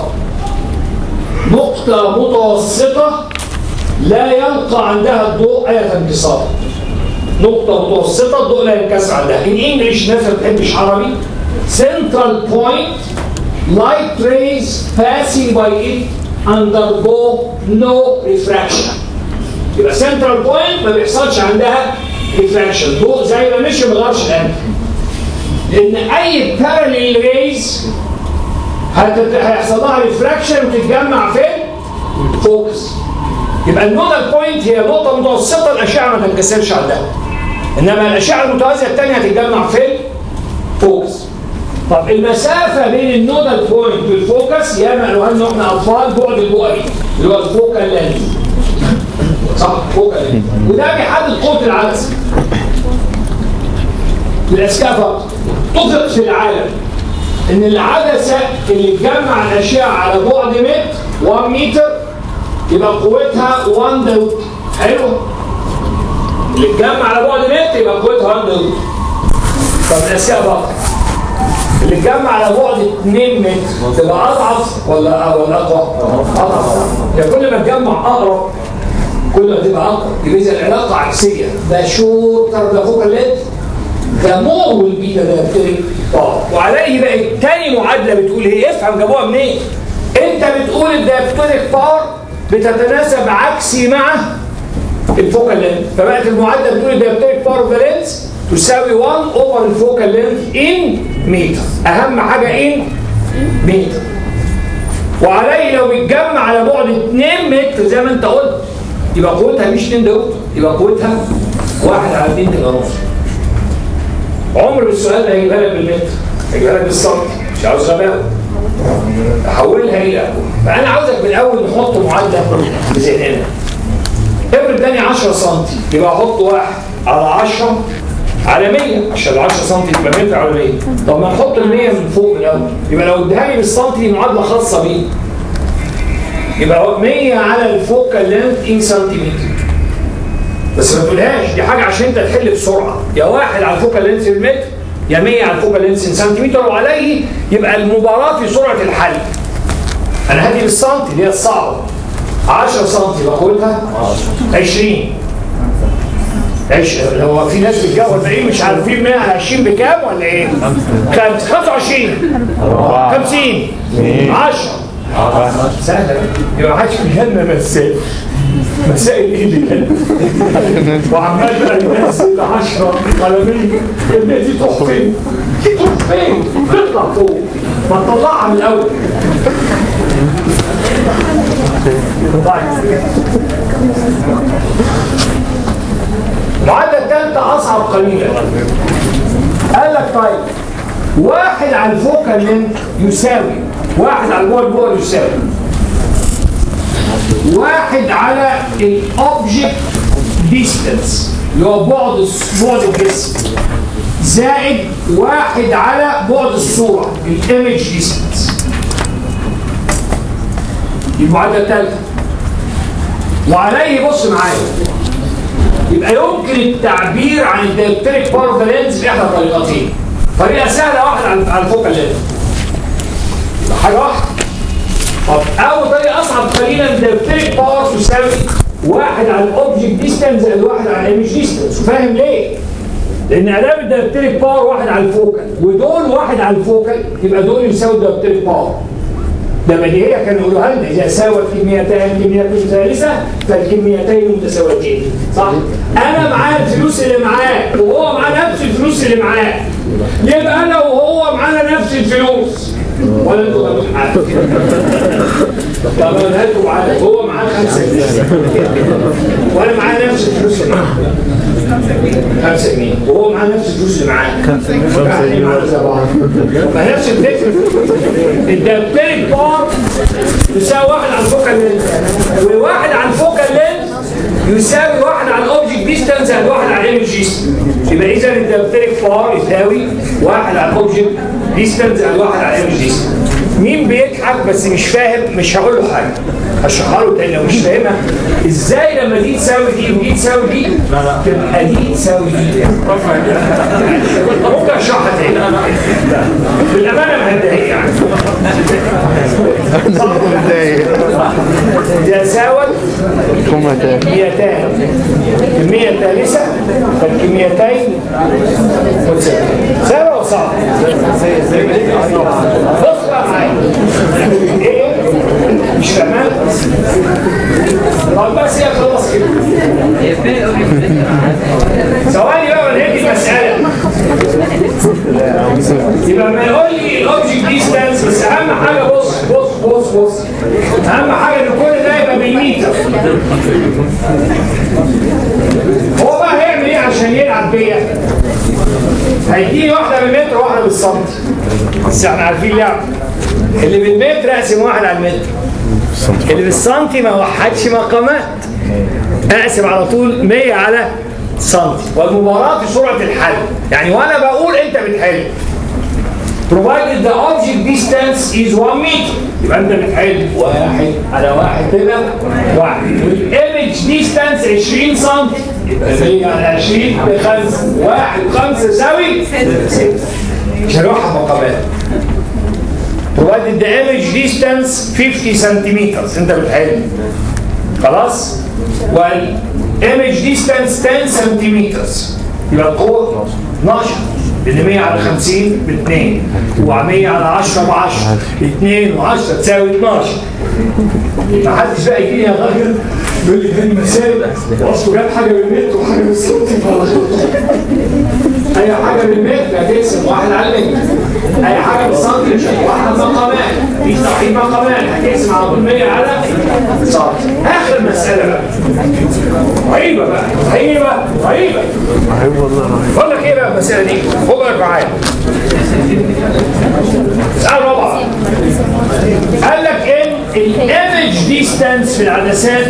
نقطه متوسطه لا يلقى عندها الضوء اي انكسار نقطة متوسطة الضوء لا ينكسر عندها. In English ناس ما بتحبش عربي central point light rays passing by it undergo no refraction. يبقى central point ما بيحصلش عندها ريفراكشن ضوء زي ما مشي ما غيرش الانجل لان اي باراليل ريز هيحصل لها ريفراكشن وتتجمع في فوكس يبقى النودال بوينت هي نقطه متوسطه الاشعه ما تنكسرش عندها انما الاشعه المتوازيه الثانيه هتتجمع في الفوكس طب المسافه بين النودال بوينت والفوكس ياما قالوها لنا احنا اطفال بعد البؤري اللي هو الفوكال لينز صح فوكال لينز وده بيحدد قوه العدسه للاذكياء فقط اتفق في العالم ان العدسه اللي تجمع الاشعه على بعد متر 1 متر يبقى قوتها 1 دوت حلوه اللي تجمع على بعد متر يبقى قوتها 1 دوت طب الاشياء بقى اللي تجمع على بعد 2 متر تبقى اضعف ولا ولا اقوى؟ اضعف يعني كل ما تجمع اقرب كل ما تبقى اقوى يبقى اذا العلاقه عكسيه ده شورتر ده فوق الليد ده مور والبيتا ده بتري اه وعليه بقى تاني معادله بتقول هي افهم جابوها منين؟ انت بتقول الدايبتوريك بار بتتناسب عكسي مع الفوكال لينث فبقت المعادله بتقول الدايبتوريك بار فالنس تساوي 1 اوفر الفوكال لينث ان متر اهم حاجه ان متر وعليه لو بيتجمع على بعد 2 متر زي ما انت قلت يبقى قوتها مش 2 دوت يبقى قوتها 1 على 2 تبقى نص عمر السؤال ده هيجيبها لك بالمتر هيجيبها لك بالسنتي مش عاوز غباء احولها الى فانا عاوزك من الاول نحط معادله في ذهننا افرض اداني 10 سم يبقى احط واحد على 10 على 100 عشان ال 10 سم تبقى متر على 100 طب ما نحط ال 100 من فوق الاول يبقى لو اداني بالسنتي دي معادله خاصه بيه يبقى 100 على الفوكال لينث ان سنتيمتر بس ما تقولهاش دي حاجه عشان انت تحل بسرعه يا واحد على الفوكال لينث بالمتر يا 100 على الفوكال لينث سنتيمتر وعليه يبقى المباراه في سرعه الحل انا هدي بالسنتي اللي هي الصعبه 10 سم باخدها 20 ايش هو في ناس بتجاوب 40 مش عارفين 100 على 20 بكام ولا ايه؟ 25 50 10 سهله يبقى ما حدش بيهمنا مسائل مسائل ايه اللي كان وعمال بقى ينزل 10 على 100 الناس دي تروح فين؟ دي تروح فين؟ تطلع فوق ما تطلعها من الاول المعادله الثالثه اصعب قليلا قال لك طيب واحد على الفوكال لينث يساوي واحد على البعد بعد يساوي واحد على الاوبجكت ديستانس اللي هو بعد بعد الجسم زائد واحد على بعد الصوره الايمج ديستانس دي المعادله الثالثه وعليه بص معايا يبقى يمكن التعبير عن الدايبتريك بار فالنس باحدى طريقتين طريقه سهله واحده على على الفوكال لينس حاجه واحده طب اول طريقه اصعب قليلا الدايبتريك بار تساوي واحد على الاوبجكت ديستانس زائد واحد على الايمج ديستانس فاهم ليه؟ لان ادام الدايبتريك باور واحد على الفوكال ودول واحد على الفوكال يبقى دول يساوي الدايبتريك باور ده بديهية كانوا يقولوها لنا إذا ساوت كميتان كمية ثالثة فالكميتين متساويتين صح؟ أنا معايا الفلوس اللي معاه وهو معاه نفس الفلوس اللي معاه يبقى أنا وهو معانا نفس الفلوس ولا انتوا غلطين معايا طب انا هاتوا معايا هو معاه خمسة جنيه وانا معايا نفس الفلوس اللي معاه خمسة جنيه وهو معاه نفس الفلوس اللي معاه خمسة جنيه معانا زي بعض فنفس الفكرة الدبتريك بار يساوي واحد على الفوكال لينز وواحد على الفوكال لينز يساوي واحد على الاوبجكت ديستانس زائد واحد على الايمج ديستانس يبقى اذا الدبتريك بار يساوي واحد على الاوبجكت ديستانس زائد واحد على الايمج ديستانس مين بيضحك بس مش فاهم مش هقول له حاجه هشرحها له تاني لو مش فاهمها ازاي لما دي تساوي دي ودي تساوي دي تبقى دي تساوي دي ممكن اشرحها تاني بالامانه ما هتضايق يعني تساوت كميتان كمية ثالثة فالكميتين متساوية سهل ولا صعب؟ بص بقى معايا ايه مش فاهمان طب بس هي خلاص كده ثواني بقى ونهيك المسألة يبقى ما يقول لي الاوبجكت ديستانس بس اهم حاجه بص بص بص بص اهم حاجه ان كل ده يبقى بالمتر هو بقى هيعمل ايه عشان يلعب بيا؟ هيديني واحده بالمتر وواحده بالسنتي بس احنا عارفين اللعب اللي بالمتر اقسم واحد على المتر اللي بالسنتي ما وحدش مقامات اقسم على طول 100 على سنتي والمباراة في سرعة الحل يعني وانا بقول انت بتحل provided the object distance is 1 meter يبقى انت بتحل واحد على واحد كده واحد والايمج ديستانس 20 سم يبقى 100 على 20 بخمسه واحد خمسه يساوي 6 مش هنوحد مقامات provided the image distance 50 سنتيمتر انت بتحل خلاص والايمج ديستانس 10 سنتيمتر يبقى القوه 12 لان 100 على 50 ب 2 و100 على 10 ب 10 2 و10 تساوي 12 ما حدش بقى يجي لي يا راجل يقول لي فين المسائل واصله جاب حاجه بالمتر وحاجه بالسنتي اي حاجه بالمتر هتقسم واحد على المتر اي حاجه بالسنتي مش واحد مقامات في تحديد مقامات هتقسم على طول 100 على سنتي اخر مساله بقى رهيبه بقى رهيبه رهيبه بقول لك ايه بقى المساله دي خد بالك معايا السؤال الرابعه قال لك ان الايمج ديستانس في العدسات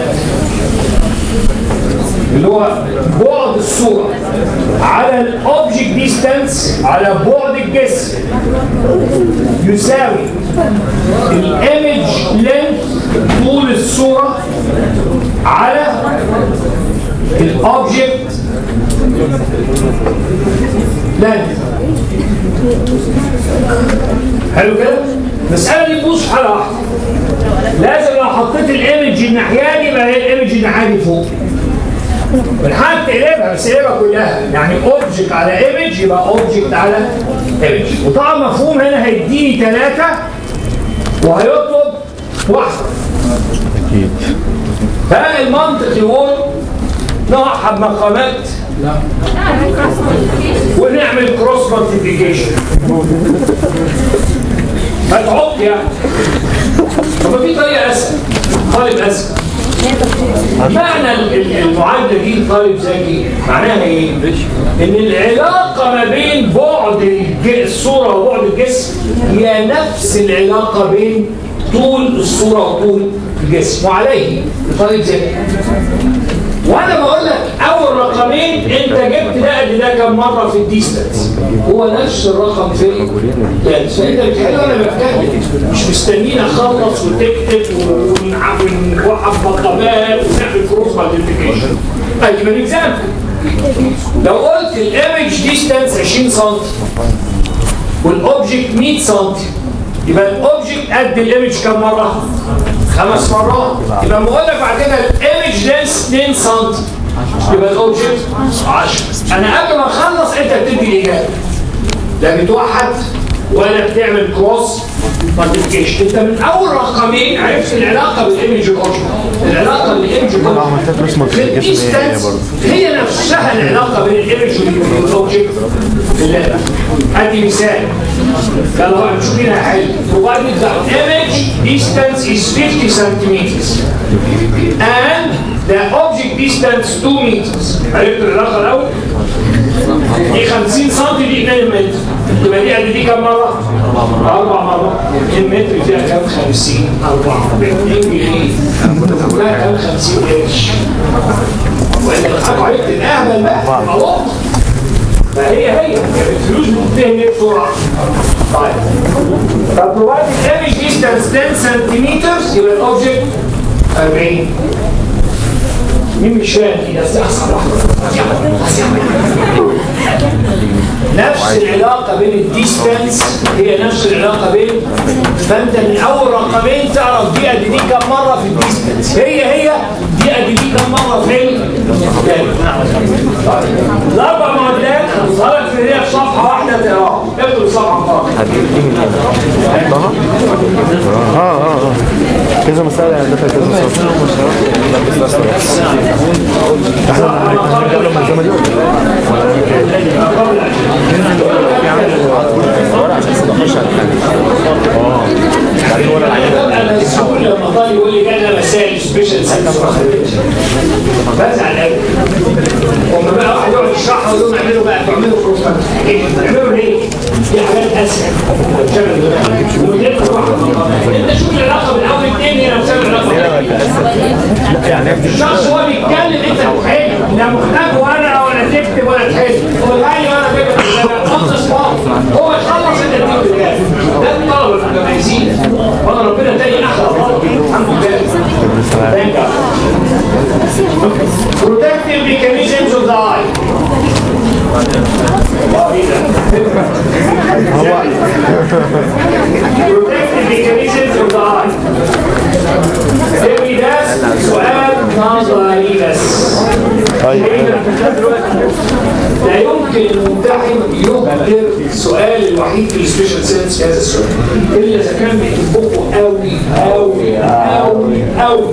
اللي هو بعد الصورة على الاوبجكت ديستانس على بعد الجسم يساوي الايمج لينث طول الصورة على الاوبجكت لينث حلو كده؟ المسألة دي تبص في حالة واحدة لازم لو حطيت الايمج الناحية دي يبقى هي الايمج الناحية دي فوق الحاجة تقلبها بس تقلبها كلها يعني اوبجكت على ايمج يبقى اوبجكت على ايمج وطبعا مفهوم هنا هيديني ثلاثة وهيطلب واحدة اكيد فالمنطق يقول نوحد مقامات ونعمل كروس مالتيبيكيشن هتعط يعني طب في طريقه اسهل طالب اسهل معنى ال- ال- المعادله دي طالب ذكي معناها ايه؟ ان العلاقه ما بين بعد الج- الصوره وبعد الجسم هي نفس العلاقه بين طول الصوره وطول الجسم وعليه طالب ذكي وانا بقول لك اول رقمين انت جبت ده قد ده كم مره في الديستنس هو نفس الرقم في الديستنس فانت بتحل وانا بتكلم مش مستنيين اخلص وتكتب ونع- ونوقف مقامات ونعمل كروس مالتيبيكيشن اجيب اكزامبل لو قلت الايمج ديستنس 20 سم والاوبجكت 100 سم يبقى الاوبجكت قد الايمج كم مره؟ خمس مرات يبقى لما اقول لك بعد كده الايمج لينس 2 سم يبقى الاوبجكت 10 انا قبل ما اخلص انت بتدي الاجابه لا بتوحد ولا بتعمل كروس مالتيبيكيشن انت من اول رقمين عرفت العلاقه بالايمج والاوبجكت العلاقه بالايمج عملت بس والاوبجكت multiplication هي هي برضه. هي نفسها العلاقه بين الايمج والاوبجكت اللي ادي مثال يلا بقى نشوف هنا حل provided the image distance is 50 centimeters and the object distance 2 meters عرفت العلاقه الاول؟ دي 50 سم دي 2 متر يبقى دي قد دي كام مره؟ اربع مرات 2 متر فيها كام 50 4 ب 2 جنيه فيها كام 50 قرش وانت بتضحكوا عليك الاهبل بقى خلاص فهي هي الفلوس بتنتهي ليه بسرعه طيب فبروفايد ايمج ديستانس 10 سنتيمتر يبقى الاوبجكت 40 مين مش فاهم كده بس احسن نفس العلاقه بين الديستانس هي نفس العلاقه بين فانت من اول رقمين تعرف دي قد دي كم مره في الديستانس هي هي دي قد دي كم مره في الكتاب الاربع معادلات هتظهر في هي في صفحه واحده تقراها اكتب الصفحه بتاعتك اه اه اه كذا مسألة يعني دفع كذا مسألة احنا هنرجع له الملزمة دي انا مسؤول لما طالب يقول لي انا مسائل سبيشال بزعل قوي هم بقى واحد يقعد يشرحها ويقول لهم اعملوا بقى تعملوا فلوس اعملوا ليه؟ دي حاجات اسهل شغل دماغك وتبقى واحد انت شوف العلاقه من اول اثنين هنا وسام العلاقه الشخص هو بيتكلم انت تحل لا مختلف وانا ولا تكتب ولا تحل هو الغالي وانا بكتب خلص هو يخلص انت تكتب ده الطلبه المتميزين وانا ربنا تاني احلى طلبه الحمد لله Thank God. Protective mechanisms of the eye. Protective mechanisms of the eye. Every ده سؤال نظري بس. لا يمكن الممتحن يقدر السؤال الوحيد في السبيشال سينس هذا السؤال الا اذا كان بيحبكم قوي قوي قوي قوي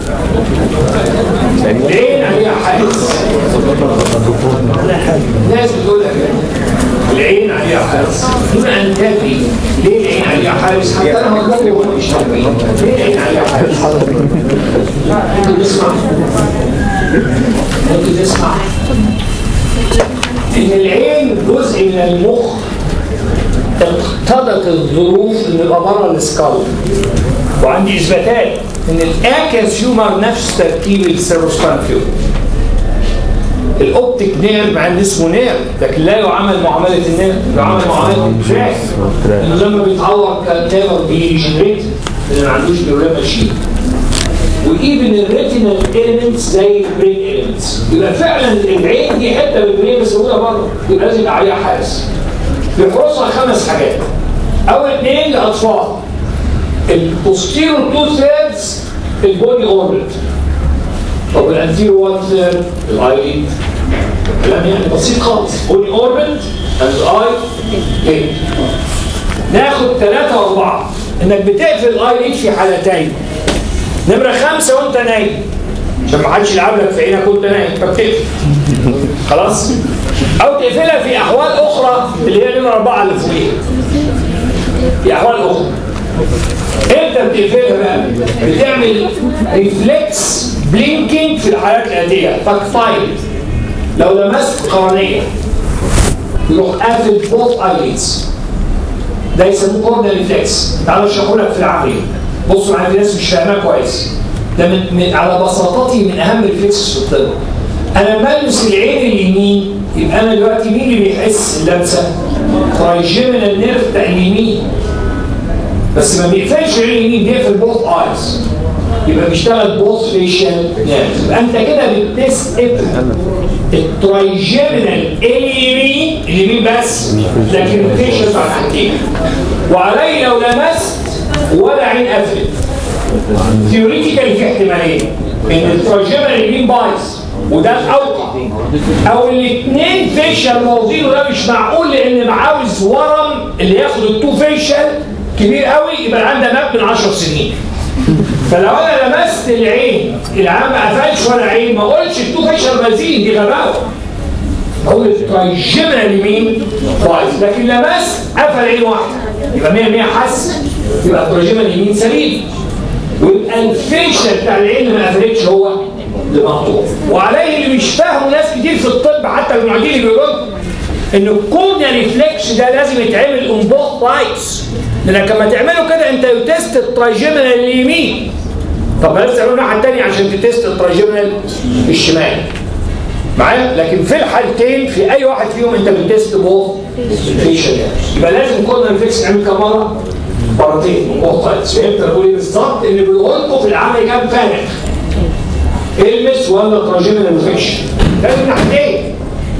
العين عليها حارس ناس بتقول لك العين عليها حارس دون ان تدري ليه العين عليها حارس حتى انا هقول هو مش عارفين ليه العين عليها حارس ممكن تسمع ممكن تسمع ان العين جزء من المخ اقتضت الظروف ان يبقى بره السكال وعندي اثباتات ان الاكس هيومر نفس تركيب السيروسبانفيو الاوبتيك نيرف مع ان اسمه نيرف لكن لا يعامل معامله النيرف يعامل معامله التراك انه لما بيتعور كان نيفر بيجنريت اللي ما عندوش نيورال ماشين وايفن الريتينال اليمنتس زي البرين اليمنتس يبقى فعلا العين دي حته من البرين بس موجوده بره يبقى لازم يبقى عليها حارس بيحرسها خمس حاجات اول اثنين لاطفال البوستيرو تو ثيردز البودي اوربت طب الانتيرو وان ثيرد الاي كلام يعني بسيط خالص بودي اوربت اند اي ليد ناخد ثلاثة وأربعة إنك بتقفل الآي ليد في حالتين نمرة خمسة وأنت نايم عشان ما حدش يلعب لك في عينك وأنت نايم فبتقفل خلاص أو تقفلها في أحوال أخرى اللي هي نمرة أربعة اللي فوقيها في أحوال أخرى امتى بتقفلها بقى؟ بتعمل ريفلكس بلينكينج في الحالات الآتية تكتايل لو لمست قرنية يروح قافل بوث ايليدز ده يسموه كورنر ريفلكس تعالوا اشرحه لك في العقلية بصوا معايا في ناس مش فاهماه كويس ده من, من على بساطته من اهم الريفلكس في الطب انا لما المس العين اليمين يبقى انا دلوقتي مين اللي بيحس اللمسه؟ ترايجيمينال نيرف بتاع اليمين بس ما بيقفلش العين اليمين بيقفل بوث ايز يبقى بيشتغل بوث فيشال نيرف يبقى انت كده بتست الترايجيمينال اليمين اليمين بس لكن الفيشال بتاع الحاجتين وعلي لو لمست ولا عين قفلت ثيوريتيكال في احتمالين ان الترايجيمينال اليمين بايظ وده الاوقع او الاثنين فيشال موازين وده مش معقول لان عاوز ورم اللي ياخد التو فيشال كبير قوي يبقى عنده مات من 10 سنين فلو انا لمست العين العام ما قفلش ولا عين ما اقولش التو فيشال مازين دي غباوه اقول الترايجيمينال اليمين بايظ لكن لمست قفل عين واحده يبقى 100 100 حس يبقى الترايجيمينال اليمين سليم ويبقى الفيشل بتاع العين اللي ما قفلتش هو اللي مقطوع وعليه اللي مش فاهمه ناس كتير في الطب حتى المعيدين اللي بيقولوا ان الكورنيا ريفلكس ده لازم يتعمل اون بوث رايتس لانك لما تعمله كده انت يتست الترايجيمينال اليمين طب بلاش تعمله الناحيه الثانيه عشان تتست الترايجيمينال الشمال معايا لكن في الحالتين في اي واحد فيهم انت بتست بوث فيشل يبقى لازم كورنيا ريفلكس تعمل كم مره؟ مرتين من بوث رايتس فهمت انا بقول ايه بالظبط ان بنقول في العمل كام فارغ المس ولا تراجمنا انفكشن لازم ناحيتين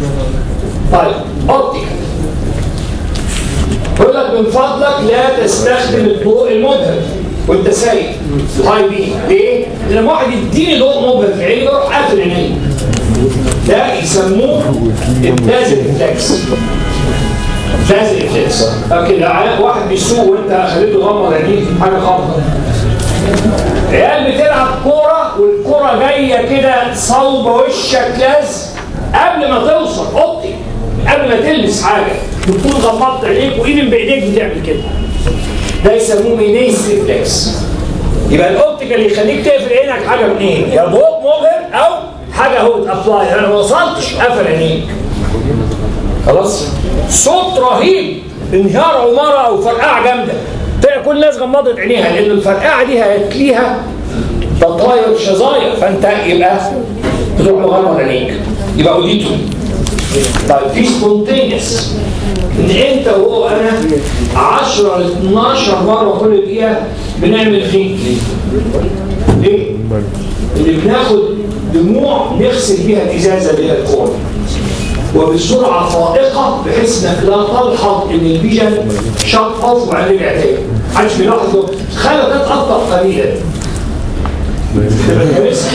طيب اوبتيكال يقول لك من فضلك لا تستخدم الضوء المذهب وانت سايق الهاي بي ليه؟ لما واحد يديني ضوء مبهر في عيني بروح قافل عيني ده يسموه الدازل ريفلكس دازل ريفلكس لكن لو واحد بيسوق وانت خليته غمض عينيه حاجه خطر عيال بتلعب كوره والكوره جايه كده صوبه وشك لازق قبل ما توصل اوضتي قبل ما تلبس حاجه بتكون غمضت عينيك وايد بايديك بتعمل كده ده يسموه مينيس ريفلكس يبقى الاوبتيكال اللي يخليك تقفل عينك حاجه من ايه؟ يا ضوء مبهر او حاجه هو بتابلاي انا ما وصلتش قفل عينيك خلاص صوت رهيب انهيار عماره او فرقعه جامده تلاقي كل الناس غمضت عينيها لان الفرقعه دي هتلاقيها تطاير شظاير فانت يبقى تروح مغمض عينيك يبقى اوديتو طيب في سبونتينيوس ان انت وهو انا 10 ل 12 مره كل دقيقه بنعمل فينك ليه؟ اللي بناخد دموع نغسل بيها الازازه اللي هي الكون وبسرعه فائقه بحيث انك لا تلحظ ان الفيجن شق اوف وبعدين رجع تاني محدش بيلاحظه خلى تتقطع قليلا تبقى كارثه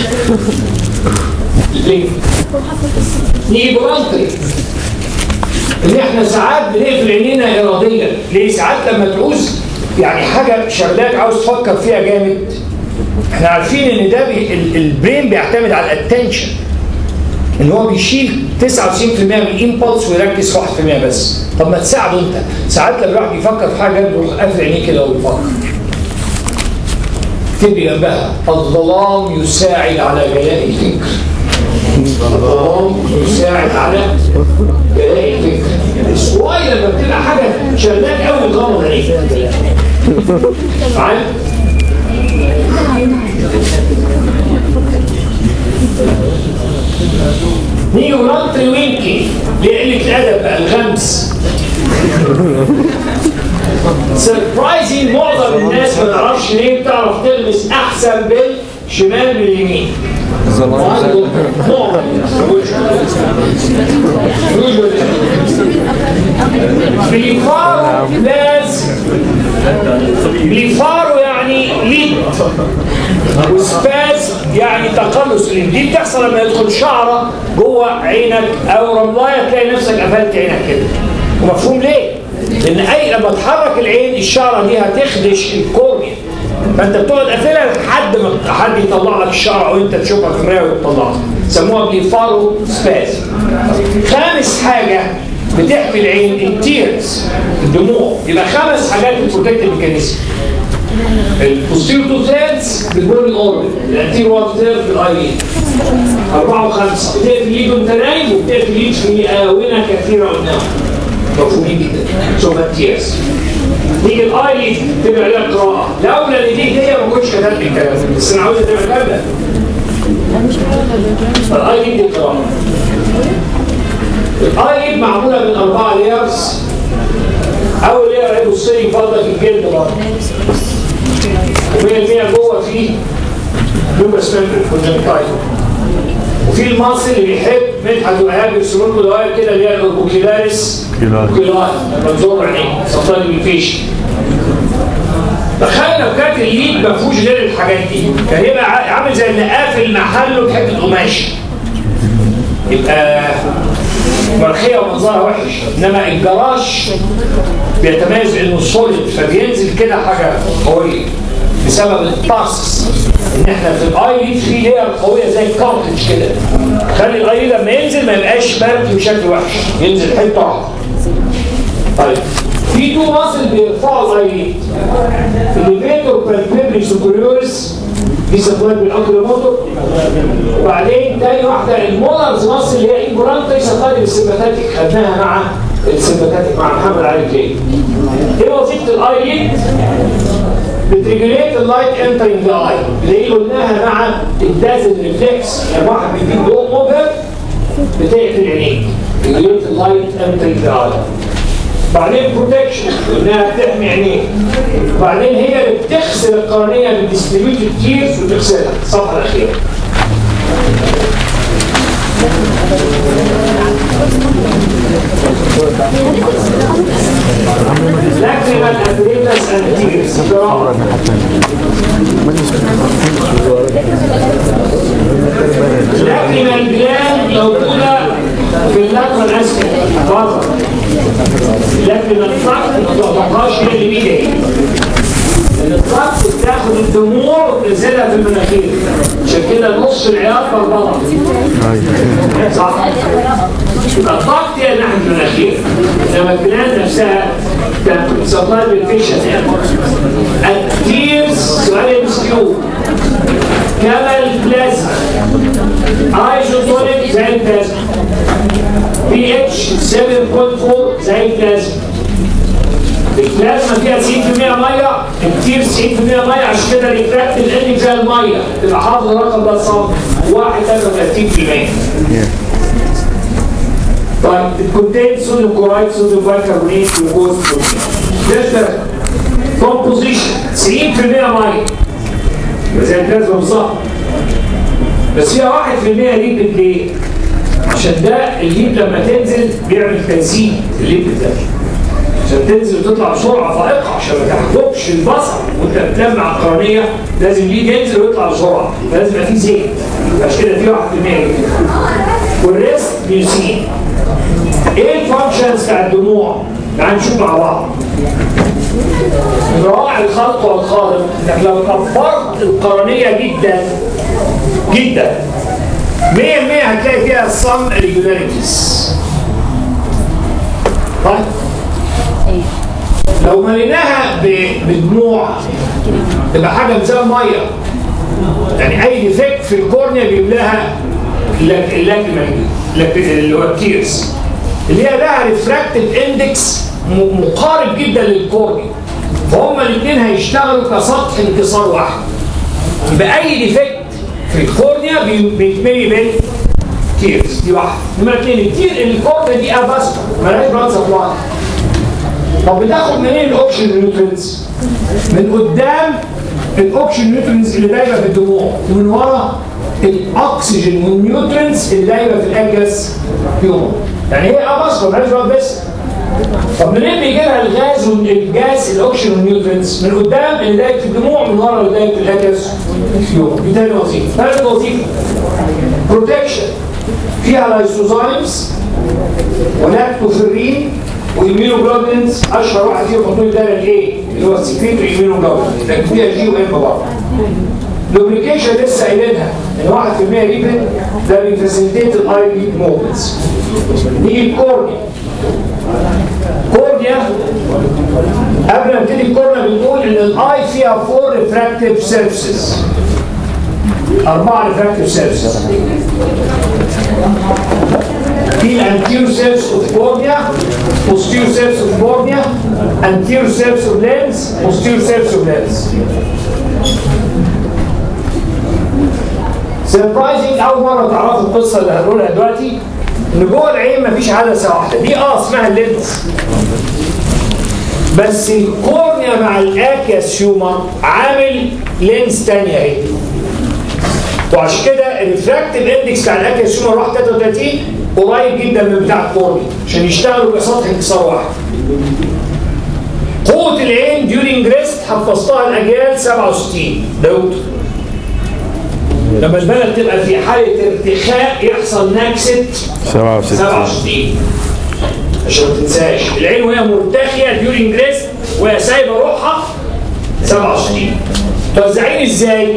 ليه؟ نيجي برانتري ان احنا ساعات بنقفل عينينا اراديا ليه ساعات لما تعوز يعني حاجه شغلاك عاوز تفكر فيها جامد احنا عارفين ان ده بي ال- البرين بيعتمد على الاتنشن ان هو بيشيل 99% من الامبulse ويركز في 1% بس طب ما تساعده انت ساعات لما الواحد بيفكر في حاجه بيروح قافل عينيه كده وبيفكر تبقي جنبها الظلام يساعد على جلاء الفكر الظلام يساعد على جلاء الفكر السواي لما بتبقى حاجه شغلاك قوي تغمض عينيك معايا نيجي ونطري وينكي لقلة الأدب بقى الغمس سربرايزنج معظم الناس ما تعرفش ليه بتعرف تلمس أحسن بالشمال من اليمين بليفارو لازم بليفارو يعني ليد وسباز يعني تقلص الليد دي بتحصل لما يدخل شعره جوه عينك او رملايه تلاقي نفسك قفلت عينك كده ومفهوم ليه؟ لان اي لما تحرك العين الشعره دي هتخدش الكورنيا فانت بتقعد قافلها لحد ما حد يطلع لك الشعره او انت تشوفها في المرايه وتطلعها سموها بليفارو سباز خامس حاجه بتحمي العين التيرز الدموع يبقى خمس حاجات البروتكتيف ميكانيزم البوستيريور تو ثيردز بالبولي اوربت الانتير وان ثيرد بالاي أربعة وخمسة بتقفل اليد وانت نايم وبتقفل اليد في آونة كثيرة قدام مفهومين جدا ثم التيرز نيجي الاي تبقى لها قراءة لولا ان دي هي ما كنتش كتبت الكلام ده. بس انا عاوز تبقى كاملة الاي دي قراءة الاي معمولة من أربعة ليرز أول لير هيبص لي فضل في الجلد برضه وهي المية جوه فيه لوبس ممبر كونجنكتايل وفي المصل اللي بيحب مدحت وإيهاب يرسموا لكم دوائر كده اللي هي الاوربوكيلاريس كيلار لما تزور عينيه سرطان الفيش تخيل لو كانت اليد ما فيهوش غير الحاجات دي كان يبقى ع- عامل زي اللي قافل محله بحته قماش يبقى مرخيه ومنظرها وحش انما الجراج بيتميز انه سوليد فبينزل كده حاجه قويه بسبب الطاس ان احنا في الاي في لير قويه زي الكارتج كده خلي الاي لما ينزل ما يبقاش مركي بشكل وحش ينزل حته واحده طيب في تو ماسل بيرفعوا الاي الليفيتور بالبيبري سوبريورس دي سبوات بالاكل موتور وبعدين تاني واحده المولرز ماسل اللي هي انجورانتا سفاري السيمباتيك خدناها مع السيمباتيك مع محمد علي كلي ايه وظيفه الاي ليد؟ بتريجوليت اللايت انترنج ذا اي اللي هي قلناها مع الدازل ريفلكس لما واحد بيديك ضوء مبهر بتقفل عينيك ريجوليت اللايت انترنج ذا اي بعدين بروتكشن انها بتحمي عينيك وبعدين هي اللي بتغسل القرنيه بالديستريبيوتد تيرز وتغسلها الصفحه الاخيره لاكريمال ابريتس اند تيرز الصورة الناحية الثانية لكن البلاد موجودة في اللفة الأسفل فقط لكن الفرق ما تعتبرهاش هي اللي بيجي الفرق بتاخد الدموع وتنزلها في المناخير عشان كده نص العياط بالبطن صح يبقى الضغط هي ناحية المناخير لما البلاد نفسها كانت بتسبلاي بالفيشن يعني التيرز سؤال مسكيو كما البلازما ايزوتونيك زي البلازما بي اتش 7.4 زي البلازما البلازما فيها 90% ميه الكتير 90% ميه عشان كده الريفراكت الانك زي الميه تبقى حافظ الرقم ده صم 31% طيب it contains sodium chloride, sodium bicarbonate, glucose, protein. That's the composition 90% ميه زي البلازما بالظبط بس فيها 1% ليبيد ليه؟ عشان ده الليب لما تنزل بيعمل تنسيق الليب ده عشان تنزل وتطلع بسرعه فائقه عشان ما تحكمش البصر وانت بتلمع القرنيه لازم الليد ينزل ويطلع بسرعه لازم يبقى فيه زيت عشان كده في 1% ليبيد والريست بيوسين ايه الفانكشنز بتاع الدموع؟ تعال نشوف مع بعض راعي الخلق والخالق انك لو كبرت القرنيه جدا جدا 100% هتلاقي فيها some irregularities طيب لو مليناها ب- بدموع تبقى حاجه زي الميه يعني اي ديفكت في الكورنيا بيملاها اللاكريمال اللي هو التيرز اللي هي لها ريفراكتيف اندكس مقارب جدا للكورنيا فهم الاثنين هيشتغلوا كسطح انكسار واحد يبقى اي ديفكت في الكورنيا بي- بيتملي بالتيرز دي واحده نمره اثنين التير الكورنيا دي اباسكو مالهاش بلاد سبلاي طب بتاخد منين الاوكسجين نيوترينز؟ من قدام الاوكسجين نيوترينز اللي دايبه في الدموع ومن ورا الاكسجين والنيوترينز اللي دايبه في الاجس فيهم يعني هي اباسكو مالهاش بلاد بس طب منين بيجي لها الغاز والجاز الاوكسجين والنيوترينز؟ من قدام اللي دايب في الدموع من ورا اللي دايب في الاجس فيهم دي تاني وظيفه ثالث وظيفه بروتكشن فيها لايسوزايمز ولاكتوفيرين والميونوجلوبينز اشهر واحد فيهم حطوه ده الايه اللي هو السكريتري الميونوجلوبين لكن فيها جي وام برضه لوبريكيشن لسه قايلينها ان 1% ليبيد ده بيفاسيليتيت الاي بي موفمنتس نيجي الكورنيا كورنيا قبل ما نبتدي الكورنيا بنقول ان الاي فيها فور ريفراكتيف سيرفيسز أربعة ريفراكتيف سيرفيسز في anterior cells of cornea, posterior cells of cornea, anterior cells of lens, posterior cells of lens. Surprising أول مرة تعرفوا القصة اللي هنقولها دلوقتي إن جوه العين مفيش عدسة واحدة، دي أه اسمها اللينس. بس الكورنيا مع الأكياس هيومر عامل لينس تانية أهي. وعشان كده الريفراكتيف اندكس بتاع الاكياس هيومر 133 قريب جدا من بتاع الكورنيا عشان يشتغلوا كسطح انكسار واحد. قوة العين ديورينج ريست حفظتها الاجيال 67 داود لما البلد تبقى في حالة ارتخاء يحصل نكسة 67 67 عشان ما تنساش العين وهي مرتخية ديورينج ريست وهي سايبة روحها 67 توزعين ازاي؟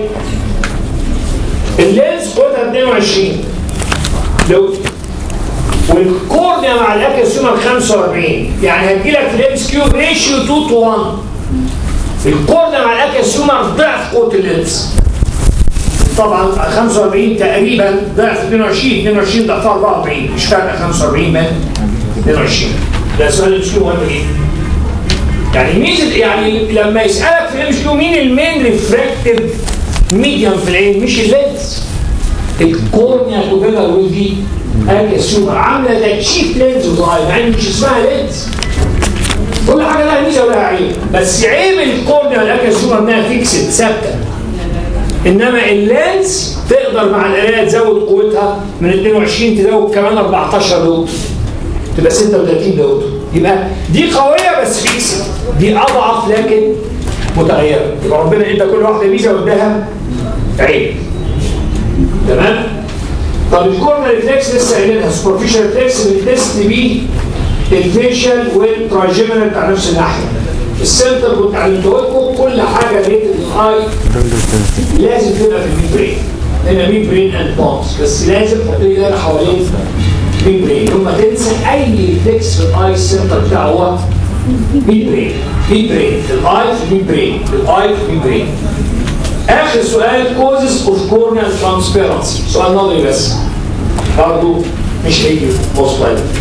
اللينس قوتها 22 لو والكورنيا مع الاكسيومر 45 يعني هتجيلك في الام كيو ريشيو 2 تو 1 الكورنيا مع الاكسيومر ضعف قوه اللينس طبعا 45 تقريبا ضعف 22 22 ضعف 44 مش فارقه 45 من 22 ده سؤال الام كيو مهم جدا يعني ميزه يعني لما يسالك في الام كيو مين المين ريفراكتيف ميديوم في العين مش اللينس الكورنيا توجذر ويز دي اكسيومر عامله زي تشيف لينز صغير يعني مش اسمها لينز كل حاجه لها ميزه ولها عيب بس عيب الكورنيا والاكسيومر انها فيكسد ثابته انما اللينز تقدر مع القرايه تزود قوتها من 22 تزود كمان 14 دوت تبقى 36 دوت يبقى دي قويه بس فيكسد دي اضعف لكن متغيره يبقى ربنا ادى كل واحده ميزه واداها عيب تمام طب الكورنر ريفلكس لسه قايلينها سوبرفيشال ريفلكس بنتست بيه الفيشال والتراجيمنال بتاع نفس الناحيه السنتر كنت علمته لكم كل حاجه ريتد الاي لازم تبقى في الميد برين هنا ميد برين اند بونز بس لازم تحط لي دايره حوالين ميد برين يوم ما تنسى اي ريفلكس في الاي السنتر بتاعه هو ميد برين ميد برين الاي في ميد برين الاي في ميد برين اخر سؤال causes of corneal transparency سؤال نظري بس برضه مش هيجي most likely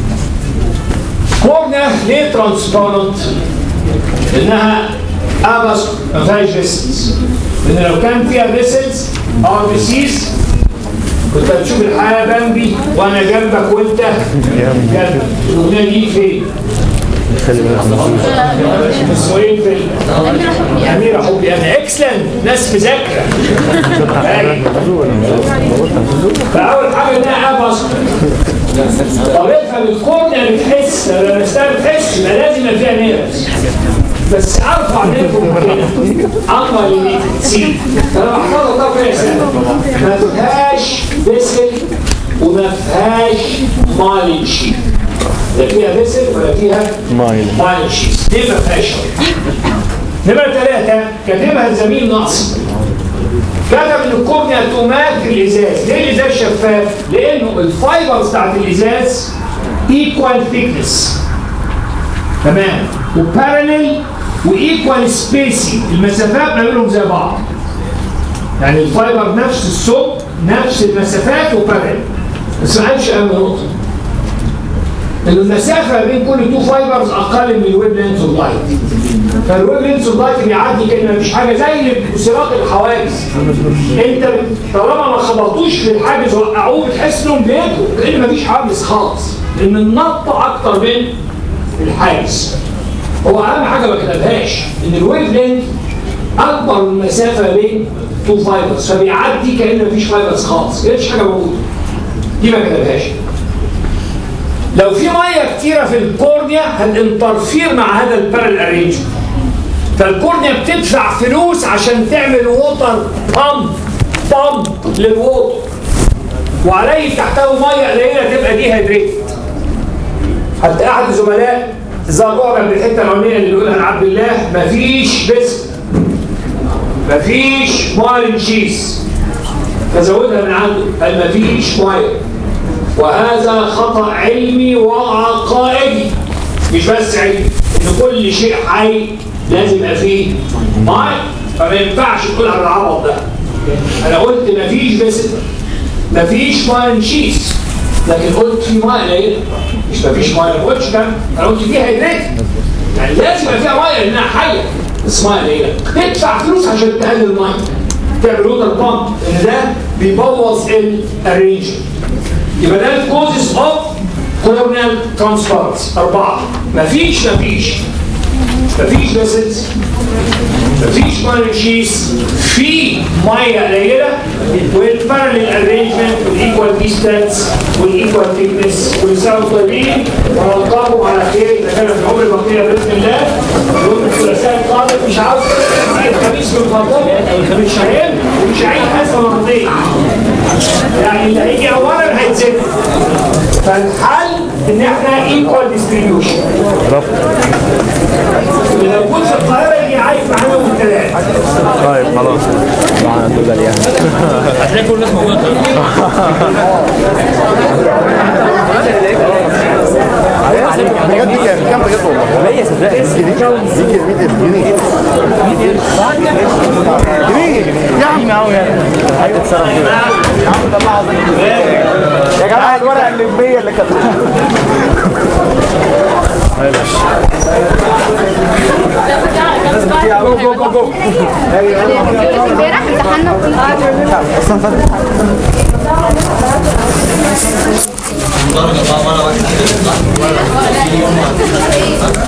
كورنيا ليه ترانسبارنت؟ لانها ابس ما فيهاش فيسلز لان لو كان فيها فيسلز ار بي سيز كنت هتشوف الحياه بامبي وانا جنبك وانت جنبك الاغنيه دي فين؟ اسمه ايه الفيلم؟ اميره حبي انا اكسلنت ناس مذاكره أيوة. فاول حاجه انها ابس طب افهم الكورنيا بتحس لما لمستها بتحس يبقى لازم يبقى فيها نيرفز بس ارفع نيرفهم كده اقوى اللي تسيب انا بحفظها طب فيها سنه ما فيهاش بسل وما فيهاش مالين شيت لا فيها بسل ولا فيها مايل. مالين شيت ليه ما فيهاش نمرة ثلاثة كاتبها الزميل ناصر كتب ان الكورنيا تماثل الازاز ليه الازاز شفاف لانه الفايبرز بتاعت الازاز ايكوال ثيكنس تمام وباراليل وايكوال سبيسنج المسافات ما بينهم زي بعض يعني الفايبر نفس الثقب نفس المسافات وباراليل بس ما قالش اهم نقطه ان المسافه ما بين كل تو فايبرز اقل من الويب لينث اوف لايت فالويب لينث اوف لايت بيعدي كان مفيش حاجه زي سياق الحواجز انت طالما ما خبطوش في الحاجز وقعوه بتحس انهم بيجوا كان مفيش حاجز خالص لان النط اكتر من الحاجز هو اهم حاجه ما كتبهاش ان الويف لينث اكبر من المسافه بين تو فايبرز فبيعدي كان مفيش فايبرز خالص مفيش حاجه موجوده دي ما كتبهاش لو في ميه كتيره في الكورنيا هتنترفير مع هذا البارل ارينجمنت فالكورنيا بتدفع فلوس عشان تعمل ووتر بامب بامب للووتر وعليه تحتوي ميه قليله تبقى دي هيدريت حتى احد الزملاء ظهر اعجب بالحته الاولانيه اللي بيقولها عبد الله مفيش بس مفيش مارن شيس فزودها من عنده قال مفيش ميه وهذا خطأ علمي وعقائدي مش بس علمي ان كل شيء حي لازم يبقى فيه ماء فما ينفعش تقول على العبط ده انا قلت مفيش بس مفيش ماء نشيس لكن قلت في ماء قليل مش مفيش ماء ما قلتش كام انا قلت فيها هيدريت يعني لازم يبقى فيها ماء لانها حيه بس ماء قليله تدفع فلوس عشان تقلل الماء تعمل ووتر بامب ان ده بيبوظ الارينجمنت يبقى ده الكوزز اوف كورنيال ترانسفيرنس أربعة مفيش مفيش مفيش فيسلز مفيش مانشيس في ميه قليله والباراليل ارينجمنت والايكوال ديستانس والايكوال ثيكنس والساوند طيبين ونلقاكم على خير اذا كان في عمر بقيه باذن الله يوم الثلاثاء القادم مش عاوز الخميس من فضلك مش هيم ومش هعيد حاسه مرتين يعني اللي هيجي اولا هيتزد فالحل ان احنا ايكوال ديستريبيوشن اللي موجود في القاهره يجي عايش معانا يوم الثلاث طيب خلاص معانا توجل يعني هتلاقي كل الناس موجوده بجد دي كام كام بجد والله هي صدقني دي دي كام دي كام 100 جنيه جنيه يا عم قوي هتتصرف كده يا جماعه الورقه اللي في 100 اللي كانت امبارح امتحنا اصلا فاتت درجه بقى مره واحده